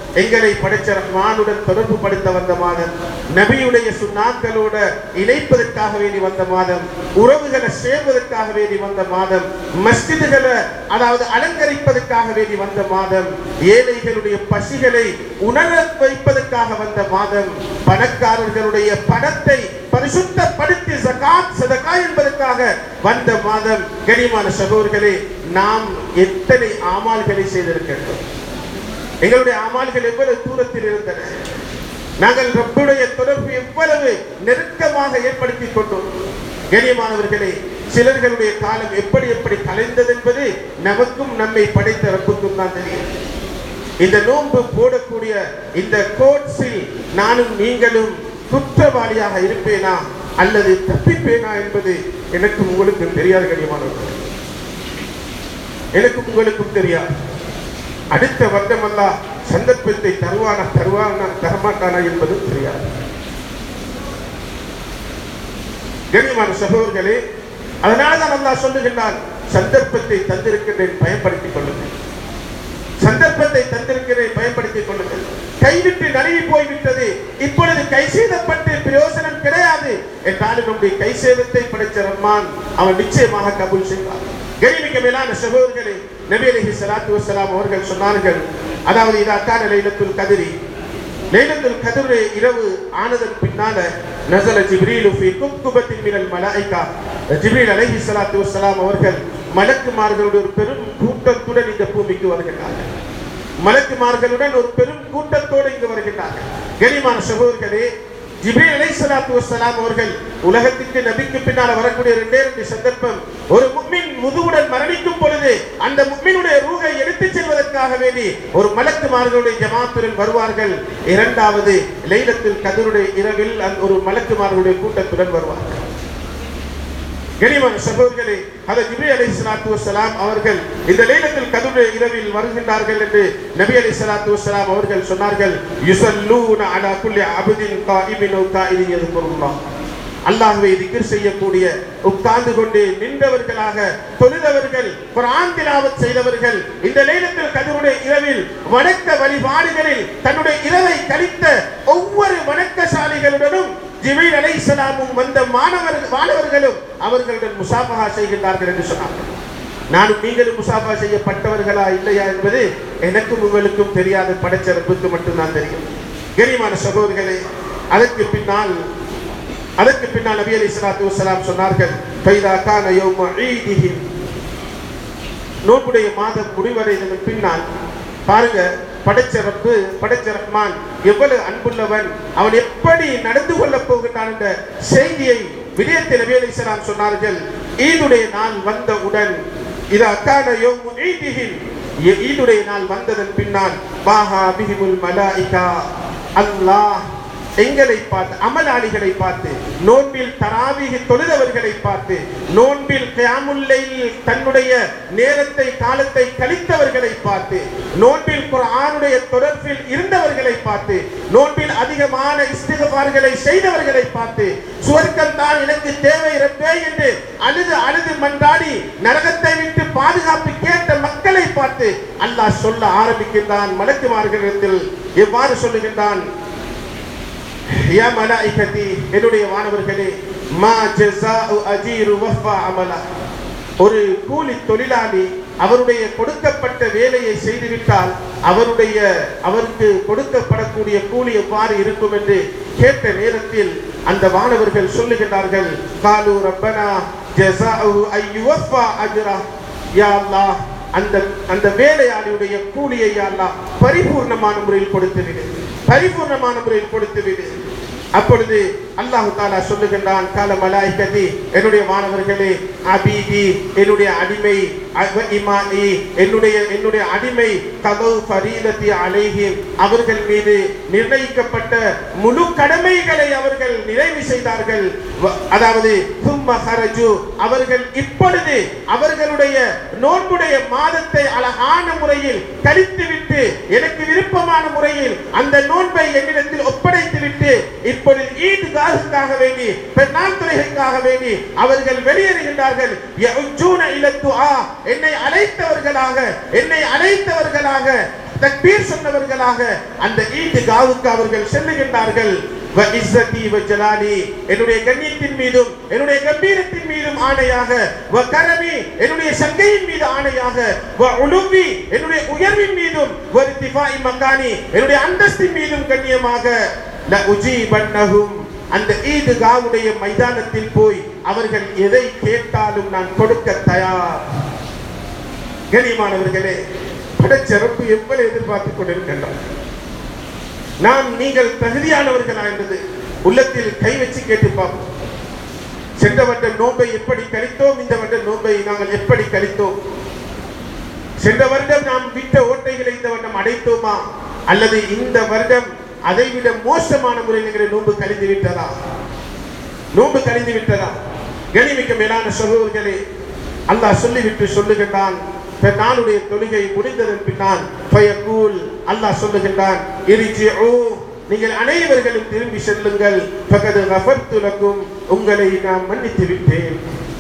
எங்களை படைச்ச ரஹ்மானுடன் தொடர்பு படுத்த வந்த மாதம் நபியுடைய சுண்ணாக்களோட இணைப்பதற்காக வேண்டி வந்த மாதம் உறவுகளை சேர்வதற்காக வேண்டி வந்த மாதம் மஸ்ஜிதுகளை அதாவது அலங்கரிப்பதற்காக வேண்டி வந்த மாதம் ஏழைகளுடைய பசிகளை உணர வைப்பதற்காக வந்த மாதம் பணக்காரர்களுடைய பணத்தை பரிசுத்தப்படுத்தி ஜகாத் சதகா என்பதற்காக வந்த மாதம் கனிமான சகோதரர்களே நாம் எத்தனை ஆமால்களை செய்திருக்கின்றோம் எங்களுடைய அமால்கள் எவ்வளவு தூரத்தில் இருந்தன நாங்கள் ரப்புடைய தொடர்பு எவ்வளவு நெருக்கமாக ஏற்படுத்திக் கொண்டோம் கண்ணியமானவர்களே சிலர்களுடைய காலம் எப்படி எப்படி கலைந்தது என்பது நமக்கும் நம்மை படைத்த ரப்புக்கும் தான் தெரியும் இந்த நோன்பு போடக்கூடிய இந்த கோட்ஸில் நானும் நீங்களும் குற்றவாளியாக இருப்பேனா அல்லது தப்பிப்பேனா என்பது எனக்கும் உங்களுக்கும் தெரியாது கண்ணியமானவர்கள் எனக்கும் உங்களுக்கும் தெரியாது அடுத்த வருடம் அல்லாஹ் சந்தர்ப்பத்தை தருவானா தருவானா தரமாட்டானா என்பதும் தெரியாது கண்ணியமான சகோதரர்களே அதனாலதான் அல்லாஹ் சொல்லுகின்றான் சந்தர்ப்பத்தை தந்திருக்கின்றேன் பயன்படுத்திக் கொள்ளுங்கள் சந்தர்ப்பத்தை தந்திருக்கிறேன் பயன்படுத்திக் கொள்ளுங்கள் கைவிட்டு நழுவி போய்விட்டது இப்பொழுது கை செய்தப்பட்டு பிரயோசனம் கிடையாது என்றாலும் நம்முடைய கை சேதத்தை படைச்ச ரஹ்மான் அவன் நிச்சயமாக கபூல் செய்வான் கனிமிக்க மேலான சகோதரர்களே நபி அலைஹி ஸலாத்து வஸலாம் அவர்கள் சொன்னார்கள் அதாவது இதா கான லைலத்துல் கதிரி லைலத்துல் கதிர் இரவு ஆனதன் பின்னால நஸல ஜிப்ரீலு ஃபீ குப்குபத்தின் மினல் மலாயிகா ஜிப்ரீல் அலைஹி ஸலாத்து வஸலாம் அவர்கள் மலக்குமார்களுடைய ஒரு பெரும் கூட்டத்துடன் இந்த பூமிக்கு வருகிறார்கள் மலக்குமார்களுடன் ஒரு பெரும் கூட்டத்தோடு இங்கு வருகிறார்கள் கனிமான சகோதரர்களே ஜிப்ரீல் அலைஹிஸ்ஸலாத்து வஸ்ஸலாம் அவர்கள் உலகத்துக்கு நபிக்கு பின்னால் வரக்கூடிய ரெண்டே ரெண்டு சந்தர்ப்பம் ஒரு முக்மின் முதுவுடன் மரணிக்கும் பொழுது அந்த முக்மினுடைய ரூகை எடுத்துச் செல்வதற்காக வேண்டி ஒரு மலக்குமார்களுடைய ஜமாத்துடன் வருவார்கள் இரண்டாவது லைலத்தில் கதிருடைய இரவில் அந்த ஒரு மலக்குமார்களுடைய கூட்டத்துடன் வருவார்கள் கனிமன் சகோதரர்களே அதை ஜிப்ரி அலை சலாத்து வசலாம் அவர்கள் இந்த லைலத்தில் கதுடைய இரவில் வருகின்றார்கள் என்று நபி அலை சலாத்து வசலாம் அவர்கள் சொன்னார்கள் யுசல்லூன அலா குல்லி அபதின் காயிமின் காயிதின் எதுக்குறோம் அல்லாஹ்வை திக்ர் செய்யக்கூடிய உட்கார்ந்து கொண்டு நின்றவர்களாக தொழுதவர்கள் குர்ஆன் திலாவத் செய்தவர்கள் இந்த லைலத்தில் கதிருடைய இரவில் வணக்க வழிபாடுகளில் தன்னுடைய இரவை கழித்த ஒவ்வொரு வணக்கசாலிகளுடனும் ஜிபீல் அலைஹிஸ்ஸலாமும் வந்த மாணவர் மாணவர்களும் அவர்களுடன் முசாபஹா செய்கின்றார்கள் என்று சொன்னார்கள் நானும் நீங்களும் முசாபா செய்யப்பட்டவர்களா இல்லையா என்பது எனக்கும் உங்களுக்கும் தெரியாத படைச்சரப்புக்கு மட்டும்தான் தெரியும் கனிமான சகோதரர்களே அதற்கு பின்னால் அதற்கு பின்னால் நபி அலி சலாத்து வசலாம் சொன்னார்கள் ஃபைதா கான யௌம ஈதிஹிம் நோன்புடைய மாதம் முடிவடைந்ததன் பின்னால் பாருங்க படைச்ச ரப்பு படைச்ச ரஹ்மான் எவ்வளவு அன்புள்ளவன் அவன் எப்படி நடந்து கொள்ளப் போகின்றான் என்ற செய்தியை விடயத்தில் நபி அலி சலாம் சொன்னார்கள் ஈதுடைய நாள் வந்தவுடன் இது அக்கான யோமு ஈதிஹிம் ஈதுடைய நாள் வந்ததன் பின்னால் பாஹா பிஹிமுல் மலாயிகா அல்லாஹ் எங்களை பார்த்து அமலாளிகளை பார்த்து நோன்பில் தராவிக தொழுதவர்களை பார்த்து நோன்பில் கியாமுல்லையில் தன்னுடைய நேரத்தை காலத்தை கழித்தவர்களை பார்த்து நோன்பில் குர்ஆனுடைய தொடர்பில் இருந்தவர்களை பார்த்து நோன்பில் அதிகமான இஸ்திகபார்களை செய்தவர்களை பார்த்து சுவர்க்கம் தான் எனக்கு தேவை ரப்பே என்று அழுது அழுது மன்றாடி நரகத்தை விட்டு பாதுகாப்பு கேட்ட மக்களை பார்த்து அல்லாஹ் சொல்ல ஆரம்பிக்கின்றான் மலக்குமார்களிடத்தில் எவ்வாறு சொல்லுகின்றான் யா மலாயிகதி என்னுடைய மாணவர்களே மா ஜஸாஉ அஜீரு வஃபா அமலா ஒரு கூலி தொழிலாளி அவருடைய கொடுக்கப்பட்ட வேலையை செய்துவிட்டால் அவருடைய அவருக்கு கொடுக்கப்படக்கூடிய கூலி எவ்வாறு இருக்கும் என்று கேட்ட நேரத்தில் அந்த மாணவர்கள் சொல்லுகின்றார்கள் காலு ரப்பனா ஜஸாஉ ஐயுவஃபா அஜ்ரா யா அல்லாஹ் அந்த அந்த வேலையாளியுடைய கூலியை யா அல்லாஹ் பரிபூர்ணமான முறையில் கொடுத்து விடு பரிபூர்ணமான முறையில் கொடுத்து விடு அப்பொழுது அல்லாஹு தாலா சொல்லுகின்றான் கால மலாய்கதி என்னுடைய மாணவர்களே அபீதி என்னுடைய அடிமை அவ இமானி என்னுடைய என்னுடைய அடிமை கதவு ஃபரீதத்தி அலைஹி அவர்கள் மீது நிர்ணயிக்கப்பட்ட முழு கடமைகளை அவர்கள் நிறைவு செய்தார்கள் வ- அதாவது சும்ம ஹரஜு அவர்கள் இப்பொழுது அவர்களுடைய நோன்புடைய மாதத்தை அழகான முறையில் கழித்துவிட்டு எனக்கு விருப்பமான முறையில் அந்த நோன்பை என்னிடத்தில் ஒப்படைத்து விட்டு இப்பொழுது ஈத்காஹுக்காக வேண்டி பெண்ணால் துறைகளுக்காக வேண்டி அவர்கள் வெளியேறுகின்றார்கள் யஉஜூன இல துஆ என்னை அழைத்தவர்களாக என்னை அழைத்தவர்களாக தக்பீர் சொன்னவர்களாக அந்த ஈத்காவுக்கு அவர்கள் செல்லுகின்றார்கள் வ இஸ்ஸதி வ ஜலாலி என்னுடைய கண்ணியத்தின் மீதும் என்னுடைய கம்பீரத்தின் மீதும் ஆணையாக வ கரமி என்னுடைய சங்கையின் மீது ஆணையாக வ உலுவி என்னுடைய உயர்வின் மீதும் வ இர்திஃபாஇ மக்கானி என்னுடைய அந்தஸ்தின் மீதும் கண்ணியமாக ல உஜீபன்னஹும் அந்த ஈத்காவுடைய மைதானத்தில் போய் அவர்கள் எதை கேட்டாலும் நான் கொடுக்க தயார் கண்ணியமானவர்களே படைச்சரப்பு எவ்வளவு எதிர்பார்த்துக் கொண்டிருக்கின்றோம் நாம் நீங்கள் தகுதியானவர்களா என்பது உள்ளத்தில் கை வச்சு கேட்டு பார்ப்போம் சென்ற வருடம் நோன்பை எப்படி கழித்தோம் இந்த வருடம் நோன்பை நாங்கள் எப்படி கழித்தோம் சென்ற வருடம் நாம் விட்ட ஓட்டைகளை இந்த வருடம் அடைத்தோமா அல்லது இந்த வருடம் அதைவிட மோசமான முறையில் எங்களை நோன்பு கழிந்து விட்டதா நோன்பு கழிந்து விட்டதா கனிமிக்க மேலான சகோதரர்களே அல்லாஹ் சொல்லிவிட்டு சொல்லுகின்றான் நாளுடைய தொழுகை முடிந்ததன் பின்னால் பயக்கூல் அல்லாஹ் சொல்லுகின்றான் இரிஜிஉ நீங்கள் அனைவர்களும் திரும்பி செல்லுங்கள் பகது கஃபர்து லக்கும் உங்களை நான் மன்னித்து விட்டேன்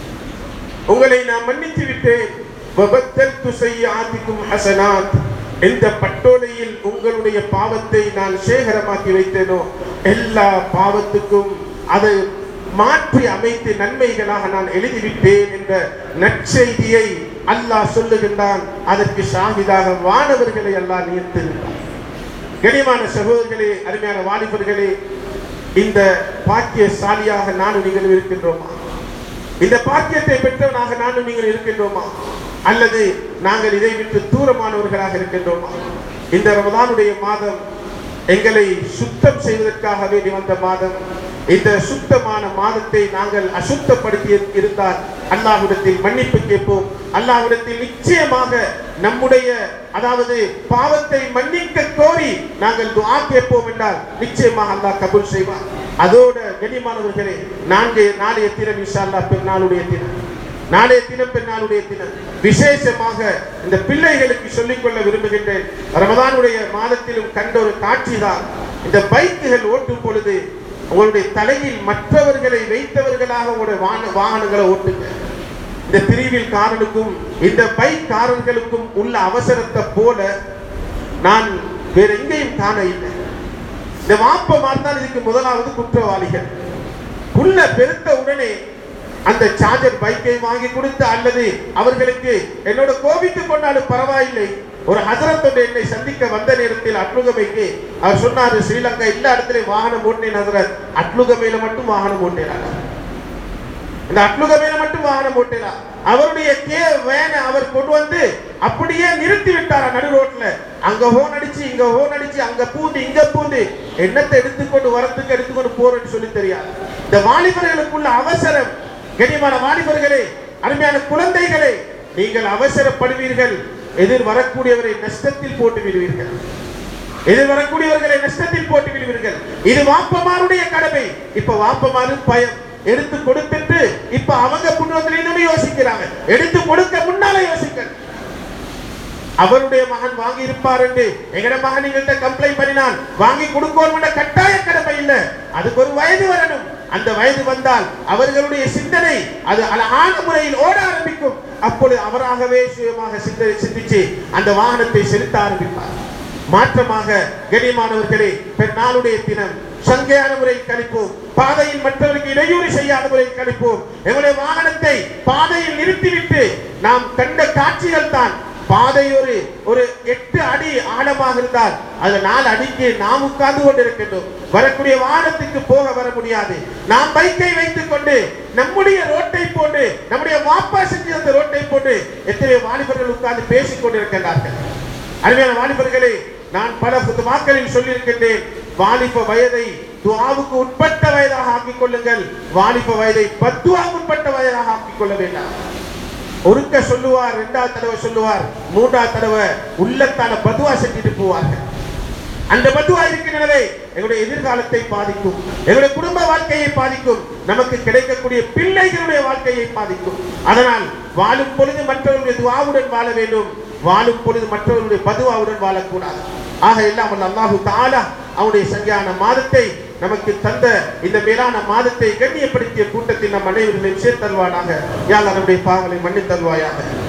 உங்களை நான் மன்னித்து விட்டேன் வபத்தல்து செய்யாதிக்கும் ஹசனாத் எந்த பட்டோலையில் உங்களுடைய பாவத்தை நான் சேகரமாக்கி வைத்தேனோ எல்லா பாவத்துக்கும் அதை மாற்றி அமைத்து நன்மைகளாக நான் எழுதிவிட்டேன் என்ற நற்செய்தியை அல்லாஹ் சொல்லுகின்றான் அதற்கு ஷாஹிதாக வானவர்களை அல்லாஹ் நியர்த்திருந்தான் கனிமான சகோதரர்களே அருமையான வாலிபர்களே இந்த பாக்கியசாலியாக நானும் நீங்கள் இருக்கின்றோமா இந்த பாக்கியத்தை பெற்றவனாக நானும் நீங்கள் இருக்கின்றோமா அல்லது நாங்கள் இதை விட்டு தூரமானவர்களாக இருக்கின்றோமா இந்த ரமதானுடைய மாதம் எங்களை சுத்தம் செய்வதற்காக வேண்டி வந்த மாதம் இந்த சுத்தமான மாதத்தை நாங்கள் அசுத்தப்படுத்தி இருந்தால் அல்லாஹ்விடத்தில் மன்னிப்பு கேட்போம் அல்லாஹ்விடத்தில் நிச்சயமாக நம்முடைய அதாவது பாவத்தை மன்னிக்க கோரி நாங்கள் துஆ கேட்போம் என்றால் நிச்சயமாக அல்லாஹ் கபூல் செய்வார் அதோட கண்ணியமானவர்களே நான்கு நாளைய தினம் இன்ஷா அல்லாஹ் பெருநாளுடைய தினம் நாளைய தினம் பெருநாளுடைய தினம் விசேஷமாக இந்த பிள்ளைகளுக்கு சொல்லிக்கொள்ள விரும்புகின்றேன் ரமதானுடைய மாதத்திலும் கண்ட ஒரு காட்சி தான் இந்த பைக்குகள் ஓட்டும் பொழுது உங்களுடைய தலையில் மற்றவர்களை வைத்தவர்களாக உங்களுடைய வாகன வாகனங்களை ஓட்டுங்க இந்த திரிவில் காரனுக்கும் இந்த பைக் காரர்களுக்கும் உள்ள அவசரத்தை போல நான் வேற எங்கேயும் காண இல்லை இந்த வாப்பமார் தான் இதுக்கு முதலாவது குற்றவாளிகள் புள்ள பெருத்த உடனே அந்த சார்ஜர் பைக்கை வாங்கி கொடுத்து அல்லது அவர்களுக்கு என்னோட கோபித்துக் கொண்டாலும் பரவாயில்லை ஒரு ஹசரத்தோட என்னை சந்திக்க வந்த நேரத்தில் அட்லுகமைக்கு அவர் சொன்னாரு ஸ்ரீலங்கா எல்லா இடத்துலயும் வாகனம் ஓட்டினேன் ஹசரத் அட்லுகமையில மட்டும் வாகனம் ஓட்டினார் இந்த அட்லுகமையில மட்டும் வாகனம் ஓட்டினா அவருடைய கே வேனை அவர் கொண்டு வந்து அப்படியே நிறுத்தி விட்டாரா நடு ரோட்ல அங்க ஹோன் அடிச்சு இங்க ஹோன் அடிச்சு அங்க பூந்து இங்க பூந்து என்னத்தை எடுத்துக்கொண்டு வரத்துக்கு எடுத்துக்கொண்டு போறேன்னு சொல்லி தெரியாது இந்த வாலிபர்களுக்குள்ள அவசரம் கனிமான வாலிபர்களே அருமையான குழந்தைகளே நீங்கள் அவசரப்படுவீர்கள் எதிர் வரக்கூடியவரை நஷ்டத்தில் போட்டு விடுவீர்கள் எதிர் வரக்கூடியவர்களை நஷ்டத்தில் போட்டு விடுவீர்கள் இது வாப்பமாருடைய கடமை இப்ப வாப்பமாரு பயம் எடுத்து கொடுத்துட்டு இப்ப அவங்க புண்ணியத்திலும் யோசிக்கிறாங்க எடுத்து கொடுக்க முன்னால யோசிக்க அவருடைய மகன் வாங்கி இருப்பார் என்று எங்கட மகன் எங்கள்கிட்ட கம்ப்ளைண்ட் பண்ணினான் வாங்கி கொடுக்கணும் கட்டாய கடமை இல்ல அதுக்கு ஒரு வயது வரணும் அந்த வயது வந்தால் அவர்களுடைய சிந்தனை அது அழகான முறையில் ஓட ஆரம்பிக்கும் அப்பொழுது அவராகவே சுயமாக சிந்தனை சிந்திச்சு அந்த வாகனத்தை செலுத்த ஆரம்பிப்பார் மாற்றமாக கண்ணியமானவர்களே பெருநாளுடைய தினம் சங்கையான முறையில் கழிப்போம் பாதையில் மற்றவர்களுக்கு இடையூறு செய்யாத முறையில் கழிப்போம் எங்களுடைய வாகனத்தை பாதையில் நிறுத்திவிட்டு நாம் கண்ட காட்சிகள் தான் பாதை ஒரு ஒரு எட்டு அடி ஆழமாக இருந்தால் அது நாலு அடிக்கு நாம் உட்கார்ந்து கொண்டிருக்கின்றோம் வரக்கூடிய வாகனத்துக்கு போக வர முடியாது நாம் பைக்கை வைத்துக் கொண்டு நம்முடைய ரோட்டை போட்டு நம்முடைய வாப்பா செஞ்ச அந்த ரோட்டை போட்டு எத்தனை வாலிபர்கள் உட்கார்ந்து பேசிக் கொண்டிருக்கின்றார்கள் அருமையான வாலிபர்களே நான் பல வாக்களில் சொல்லியிருக்கின்றேன் வாலிப வயதை துவாவுக்கு உட்பட்ட வயதாக ஆக்கிக் கொள்ளுங்கள் வாலிப வயதை பத்துவாவுக்கு உட்பட்ட வயதாக ஆக்கிக் கொள்ள வேண்டாம் ஒருக்க சொல்லுவார் இரண்டாவது தடவை சொல்லுவார் மூன்றாவது தடவை உள்ளத்தான பதுவா செஞ்சுட்டு போவார்கள் அந்த பதுவா இருக்கின்றனவே எங்களுடைய எதிர்காலத்தை பாதிக்கும் எங்களுடைய குடும்ப வாழ்க்கையை பாதிக்கும் நமக்கு கிடைக்கக்கூடிய பிள்ளைகளுடைய வாழ்க்கையை பாதிக்கும் அதனால் வாழும் பொழுது மற்றவர்களுடைய துவாவுடன் வாழ வேண்டும் வாழும் பொழுது மற்றவர்களுடைய பதுவாவுடன் வாழக்கூடாது ஆக எல்லாம் வல்ல அல்லாஹு தாலா அவனுடைய சங்கையான மாதத்தை நமக்கு தந்த இந்த மேலான மாதத்தை கண்ணியப்படுத்திய கூட்டத்தில் நம் அனைவர்களையும் சேர்த்தல்வானாக யாழ் நம்முடைய பாவங்களை மன்னித்தல்வாயாக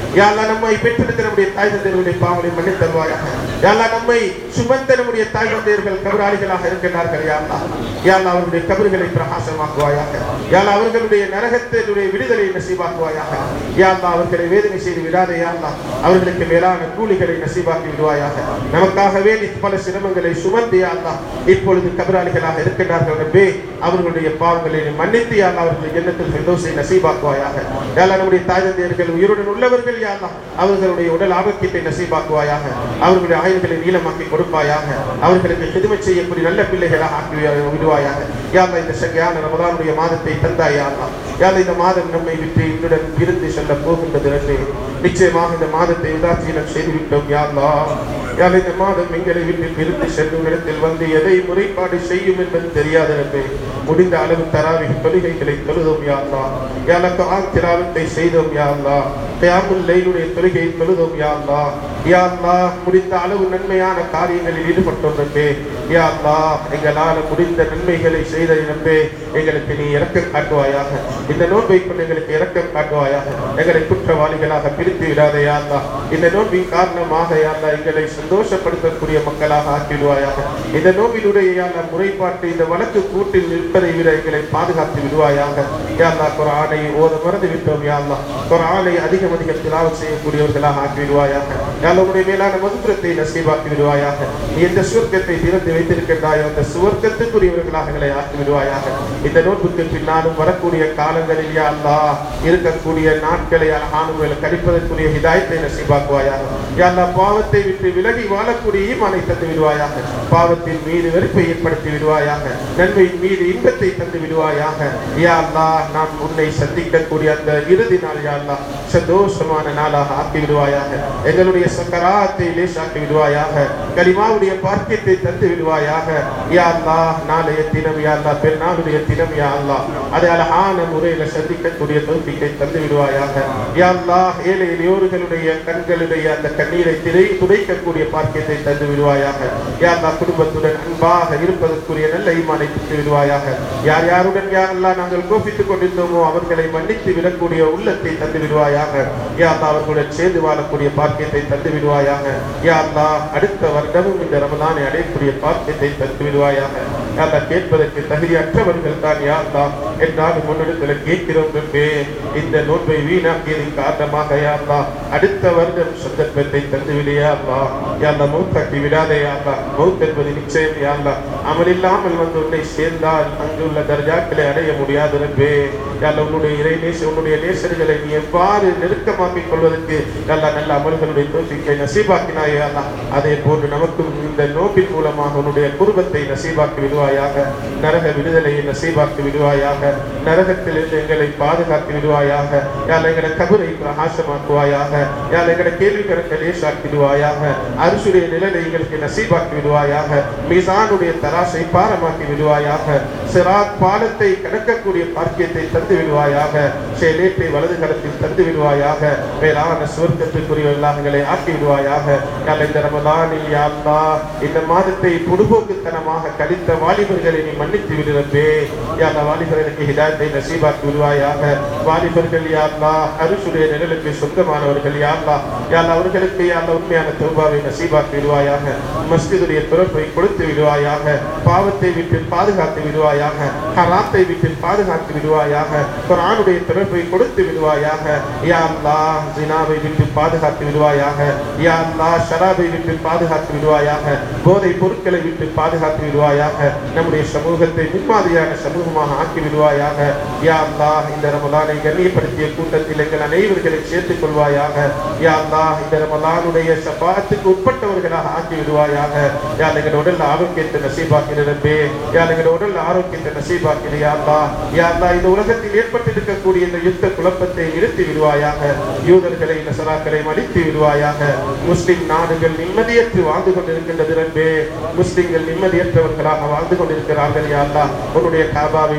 யாழ்லா நம்மை பெற்றெடுத்த நம்முடைய தாய் தந்தையருடைய பாவங்களை மன்னித் தருவாயாக யாழ்லா நம்மை சுமந்த நம்முடைய தாய் தந்தையர்கள் கபராளிகளாக இருக்கின்றார்கள் யாழ்லா யாழ்லா அவர்களுடைய கபறுகளை பிரகாசமாக்குவாயாக யாழ்லா அவர்களுடைய நரகத்தினுடைய விடுதலை நசீபாக்குவாயாக யாழ்லா அவர்களை வேதனை செய்து விடாதே யாழ்லா அவர்களுக்கு மேலான கூலிகளை நசீபாக்கி விடுவாயாக நமக்காக வேண்டி பல சிரமங்களை சுமந்து யாழ்லா இப்பொழுது கபராளிகளாக இருக்கின்றார்கள் ரப்பே அவர்களுடைய பாவங்களை நீ மன்னித்து யாழ்லா அவர்களுடைய எண்ணத்தில் பெண்டோசை நசீபாக்குவாயாக யாழ்லா நம்முடைய தாய் தந்தையர்கள் உயிருடன் உள்ளவர்கள் யாழ்லா அவர்களுடைய உடல் ஆரோக்கியத்தை நசீபாக்குவாயாக அவர்களுடைய ஆயுள்களை நீளமாக்கி கொடுப்பாயாக அவர்களுக்கு சிதுமை செய்யக்கூடிய நல்ல பிள்ளைகளாக ஆக்கி விடுவாயாக யாழ்லா இந்த சங்கையான ரமதானுடைய மாதத்தை தந்தாய் யாழ்லா யாழ்லா இந்த மாதம் நம்மை விட்டு இன்றுடன் இருந்து செல்ல போகின்றது என்று நிச்சயமாக இந்த மாதத்தை உதாசீனம் செய்துவிட்டோம் யாழ்லா யாழ் இந்த மாதம் எங்களை விட்டு பிரிந்து செல்லும் இடத்தில் வந்து எதை முறைப்பாடு செய்யும் என்பது தெரியாத நம்பே முடிந்த அளவு தராவி தொழுகைகளை தொழுதோம் யாழ்லா யாழக்கு ஆத்திராவத்தை செய்தோம் யாழ்லா தியாமுல் லைலுடைய தொழுகையை தொழுதோம் யாழ்லா யாழ்லா முடிந்த அளவு நன்மையான காரியங்களில் ஈடுபட்டோம் நம்பே யாழ்லா எங்களால் முடிந்த நன்மைகளை செய்த நம்பே எங்களுக்கு நீ இரக்கம் காட்டுவாயாக இந்த நோன்பை கொண்டு எங்களுக்கு இரக்கம் காட்டுவாயாக எங்களை குற்றவாளிகளாக பிரித்து விடாதே யாழ்லா இந்த நோன்பின் காரணமாக யாழ்லா எங்களை சந்தோஷப்படுத்தக்கூடிய மக்களாக ஆக்கிவிடுவாயாக இந்த நோம்பினுடைய யாழ்லா முறைப்பாட்டு இந்த வழக்கு கூட்டில் நிற்பதை விட எங்களை பாதுகாத்து விடுவாயாக யாழ்லா குரானை ஓத மறந்து விட்டோம் யாழ்லா குரானை அதிகம் அதிகம் திலாவம் செய்யக்கூடியவர்களாக ஆக்கி விடுவாயாக யாழ்லா உடைய மேலான மதுரத்தை நசீபாக்கி விடுவாயாக நீ எந்த சுவர்க்கத்தை திறந்து வைத்திருக்கின்றாயோ அந்த சுவர்க்கத்துக்குரியவர்களாக எங்களை ஆக்கி விடுவாயாக இந்த நோன்புக்கு பின்னாலும் வரக்கூடிய காலங்களில் யா அல்லாஹ் இருக்கக்கூடிய நாட்களை அழகானுகளை கழிப்பதற்குரிய ஹிதாயத்தை நசீபாக்குவாயாக யா அல்லாஹ் பாவத்தை விட்டு விலகி வாழக்கூடிய ஈமானை தந்து விடுவாயாக பாவத்தின் மீது வெறுப்பை ஏற்படுத்தி விடுவாயாக நன்மையின் மீது இன்பத்தை தந்து விடுவாயாக யா அல்லாஹ் நாம் உன்னை சந்திக்கக்கூடிய அந்த இறுதி நாள் யா அல்லாஹ் சந்தோஷமான நாளாக ஆக்கி விடுவாயாக எங்களுடைய சக்கராத்தை லேசாக்கி விடுவாயாக கலிமாவுடைய பாக்கியத்தை தந்து விடுவாயாக யா அல்லாஹ் நாளைய தினம் யா அல்லாஹ் பெருநாளுடைய தினம் யா அல்லாஹ் அதை அழகான முறையில சந்திக்கக்கூடிய தோப்பிக்கை தந்து விடுவாயாக யா அல்லாஹ் ஏழை எளியோர்களுடைய கண்களுடைய அந்த கண்ணீரை திரை துடைக்கக்கூடிய பாக்கியத்தை தந்து விடுவாயாக யா அல்லாஹ் குடும்பத்துடன் அன்பாக இருப்பதற்குரிய நல்ல ஈமானை தந்து விடுவாயாக யார் யாருடன் யா அல்லாஹ் நாங்கள் கோபித்துக் கொண்டிருந்தோமோ அவர்களை மன்னித்து விடக்கூடிய உள்ளத்தை தந்து விடுவாயாக யா அல்லாஹ் அவர்களுடன் சேர்ந்து வாழக்கூடிய பாக்கியத்தை தந்து விடுவாயாக யா அல்லாஹ் அடுத்த வருடமும் இந்த ரமலானை அடையக்கூடிய பாக்கியத்தை தந்து விடுவாயாக யா அல்லாஹ் கேட்பதற்கு தகுதியற்றவர்கள் தான் யா அல்லாஹ் என்றாலும் முன்னெடுத்துல கேட்கிறோம் என்பே இந்த நோன்பை வீணாக்கியதின் காரணமாக யா அல்லாஹ் அடுத்த வருடம் சந்தர்ப்பத்தை தந்து விடு யா அல்லாஹ் யா அல்லாஹ் மௌத்தாக்கி விடாதே யா அல்லாஹ் மௌத் என்பது நிச்சயம் யா அல்லாஹ் அமல் இல்லாமல் வந்து உன்னை சேர்ந்தால் அங்குள்ள தர்ஜாக்களை அடைய முடியாது என்பே யா அல்லாஹ் உன்னுடைய இறை நேச உன்னுடைய நேசர்களை நீ எவ்வாறு நெருக்கமாக்கிக் கொள்வதற்கு நல்ல நல்ல அமல்களுடைய தோசிக்கை நசீபாக்கினாய் யா அல்லாஹ் அதே போன்று நமக்கும் இந்த நோம்பின் மூலமாக உன்னுடைய குருபத்தை நசீபாக்கி விடுவாயாக நரக விடுதலையை நசீபாக்கி விடுவாயாக நரகத்திலிருந்து எங்களை பாதுகாத்து விடுவாயாக யாழ் எங்களை கபரை பிரகாசமாக்குவாயாக யாழ் எங்களை கேள்வி கணக்கை லேசாக்கி விடுவாயாக அரிசுடைய நிழலை எங்களுக்கு நசீபாக்கி விடுவாயாக மீசானுடைய தராசை பாரமாக்கி விடுவாயாக சிராத் பாலத்தை கடக்கக்கூடிய பாக்கியத்தை தந்து விடுவாயாக சேலேட்டை வலது கரத்தில் தந்து விடுவாயாக மேலான சுவர்க்கத்திற்குரியவர்களாக எங்களை ஆக்கி விடுவாயாக யாழ் இந்த ரமலானில் யா அல்லாஹ் இந்த மாதத்தை பொடுபோக்குத்தனமாக கழித்த வாலிபர்களை நீ மன்னித்து விடுறப்பே யா அல்லாஹ் வாலிபர்களுக்கு ஹிதாயத்தை நசீபாக்கி விடுவாயாக வாலிபர்கள் யா அல்லாஹ் அரிசுடைய நிழலுக்கு சொந்தமானவர்கள் யா அல்லாஹ் யா அல்லாஹ் அவர்களுக்கு யா அல்லாஹ் உண்மையான தௌபாவை நசீபாக்கி விடுவாயாக மஸ்ஜிதுடைய பிறப்பை கொடுத்து விடுவாயாக பாவத்தை விட்டு பாதுகாத்து விடுவாயாக ஹராத்தை விட்டு பாதுகாத்து விடுவாயாக குர்ஆனுடைய பிறப்பை கொடுத்து விடுவாயாக யா அல்லாஹ் ஜினாவை விட்டு பாதுகாத்து விடுவாயாக யா அல்லாஹ் ஷராபை விட்டு பாதுகாத்து விடுவாயாக போதை பொருட்களை விட்டு பாதுகாத்து விடுவாயாக நம்முடைய சமூகத்தை முன்மாதிரியான சமூகமாக ஆக்கி விடுவாயாக யா அல்லாஹ் இந்த ரமலானை கண்ணியப்படுத்திய கூட்டத்தில் எங்கள் அனைவர்களை சேர்த்துக் கொள்வாயாக யா அல்லாஹ் இந்த ரமலானுடைய சபாத்துக்கு உட்பட்டவர்களாக ஆக்கி விடுவாயாக யா எங்கள் உடல் ஆரோக்கியத்தை நசீபாக்கிறதே யா எங்கள் உடல் ஆரோக்கியத்தை நசீபாக்கிறது யா அல்லாஹ் யா அல்லாஹ் இந்த உலகத்தில் ஏற்பட்டிருக்கக்கூடிய இந்த யுத்த குழப்பத்தை நிறுத்தி விடுவாயாக யூதர்களை நசராக்களை மடித்து விடுவாயாக முஸ்லிம் நாடுகள் நிம்மதியற்று வாழ்ந்து கொண்டிருக்கின்றது நண்பே முஸ்லிம்கள் நிம்மதியற்றவர்களாக வாழ்ந்து கொண்டிருக்கிறார்கள் யா அல்லாஹ் உன்னுடைய காபாவை நீ பாதுகா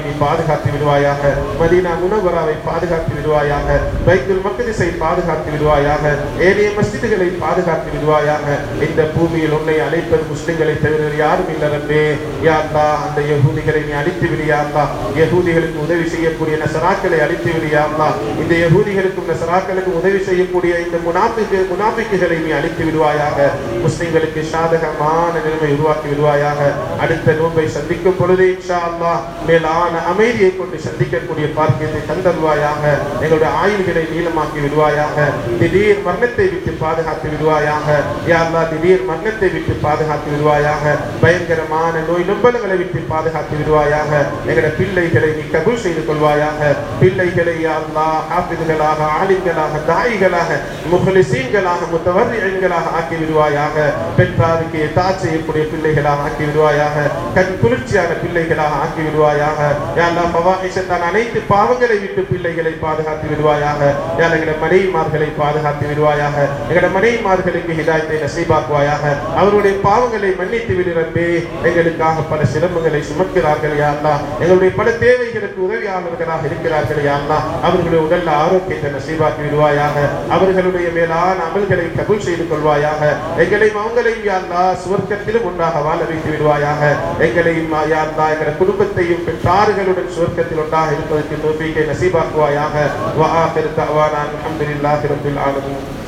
பாதுகாத்து விடுவாயாக மதீனா முனவராவை பாதுகாத்து விடுவாயாக பைத்துல் மக்திஸை பாதுகாத்து விடுவாயாக ஏனைய மஸ்ஜிதுகளை பாதுகாத்து விடுவாயாக இந்த பூமியில் உன்னை அழைப்பது முஸ்லிம்களை தவிர வேறு யாரும் இல்லை ரப்பே யா அல்லாஹ் அந்த யகூதிகளை நீ அழித்து விடு யா அல்லாஹ் யகூதிகளுக்கு உதவி செய்யக்கூடிய நசராக்களை அழித்து விடு யா அல்லாஹ் இந்த யகூதிகளுக்கும் நசராக்களுக்கும் உதவி செய்யக்கூடிய இந்த முனாஃபிக்கு முனாஃபிக்குகளை நீ அழித்து விடுவாயாக முஸ்லிம்களுக்கு சாதகமான நிலைமை உருவாக்கி விடுவாயாக அடுத்த நோன்பை சந்திக்கும் பொழுது இன்ஷா அல்லாஹ் மேலான அமைதியை கொண்டு சந்திக்கக்கூடிய பாக்கியத்தை தந்தருவாயாக எங்களுடைய ஆயுள்களை நீளமாக்கி விடுவாயாக திடீர் மரணத்தை விட்டு பாதுகாத்து விடுவாயாக யா அல்லாஹ் திடீர் மரணத்தை விட்டு பாதுகாத்து விடுவாயாக பயங்கரமான நோய் நொம்பலங்களை விட்டு பாதுகாத்து விடுவாயாக எங்களுடைய பிள்ளைகளை நீ கபூல் செய்து கொள்வாயாக பிள்ளைகளை யா அல்லாஹ் ஹாஃபிதுகளாக ஆலிம்களாக தாயிகளாக முஹ்லிசீன்களாக முத்தவர்ரியன்களாக ஆக்கி விடுவாயாக பெற்றாருக்கு எதாச் செய்யக்கூடிய பிள்ளைகளாக ஆக்கி விடுவாயாக கண் குளிர்ச்சியான பிள்ளைகளாக ஆக்கி விடுவாயாக யா அல்லாஹ் ஃபவாஹிஷத்தான அனைத்து பாவங்களை விட்டு பிள்ளைகளை பாதுகாத்து விடுவாயாக யா அல்லாஹ் எங்களுடைய மனைவிமார்களை பாதுகாத்து விடுவாயாக எங்களுடைய மனைவிமார்களுக்கு ஹிதாயத்தை நசீபாக்குவாயாக அவருடைய பாவங்களை மன்னித்து விடு ரப்பே எங்களுக்காக பல சிரமங்களை சுமக்கிறார்கள் யா அல்லாஹ் எங்களுடைய பல தேவைகளுக்கு உதவியாளர்களாக இருக்கிறார்கள் யா அல்லாஹ் அவர்களுடைய உடல்ல ஆரோக்கியத்தை நசீபாக்கி விடுவாயாக அவர்களுடைய மேலான அமல்களை கபூல் செய்து கொள்வாயாக எங்களையும் அவங்களையும் யா அல்லாஹ் சுவர்க்கத்திலும் ஒன்றாக வாழ வைத்து விடுவாயாக எங்களையும் யா அல்லாஹ் எங்கள் குடும்பத்தையும் பெற்றார்களுடன் சுவர்க்கத்தில் ஒன்றாக இருப்பதற்கு தோப்பிக்கை நசீபாக்குவாயாக வஆஹிரு தஅவானா அல்ஹம்துலில்லாஹி ரப்பில் ஆலமீன்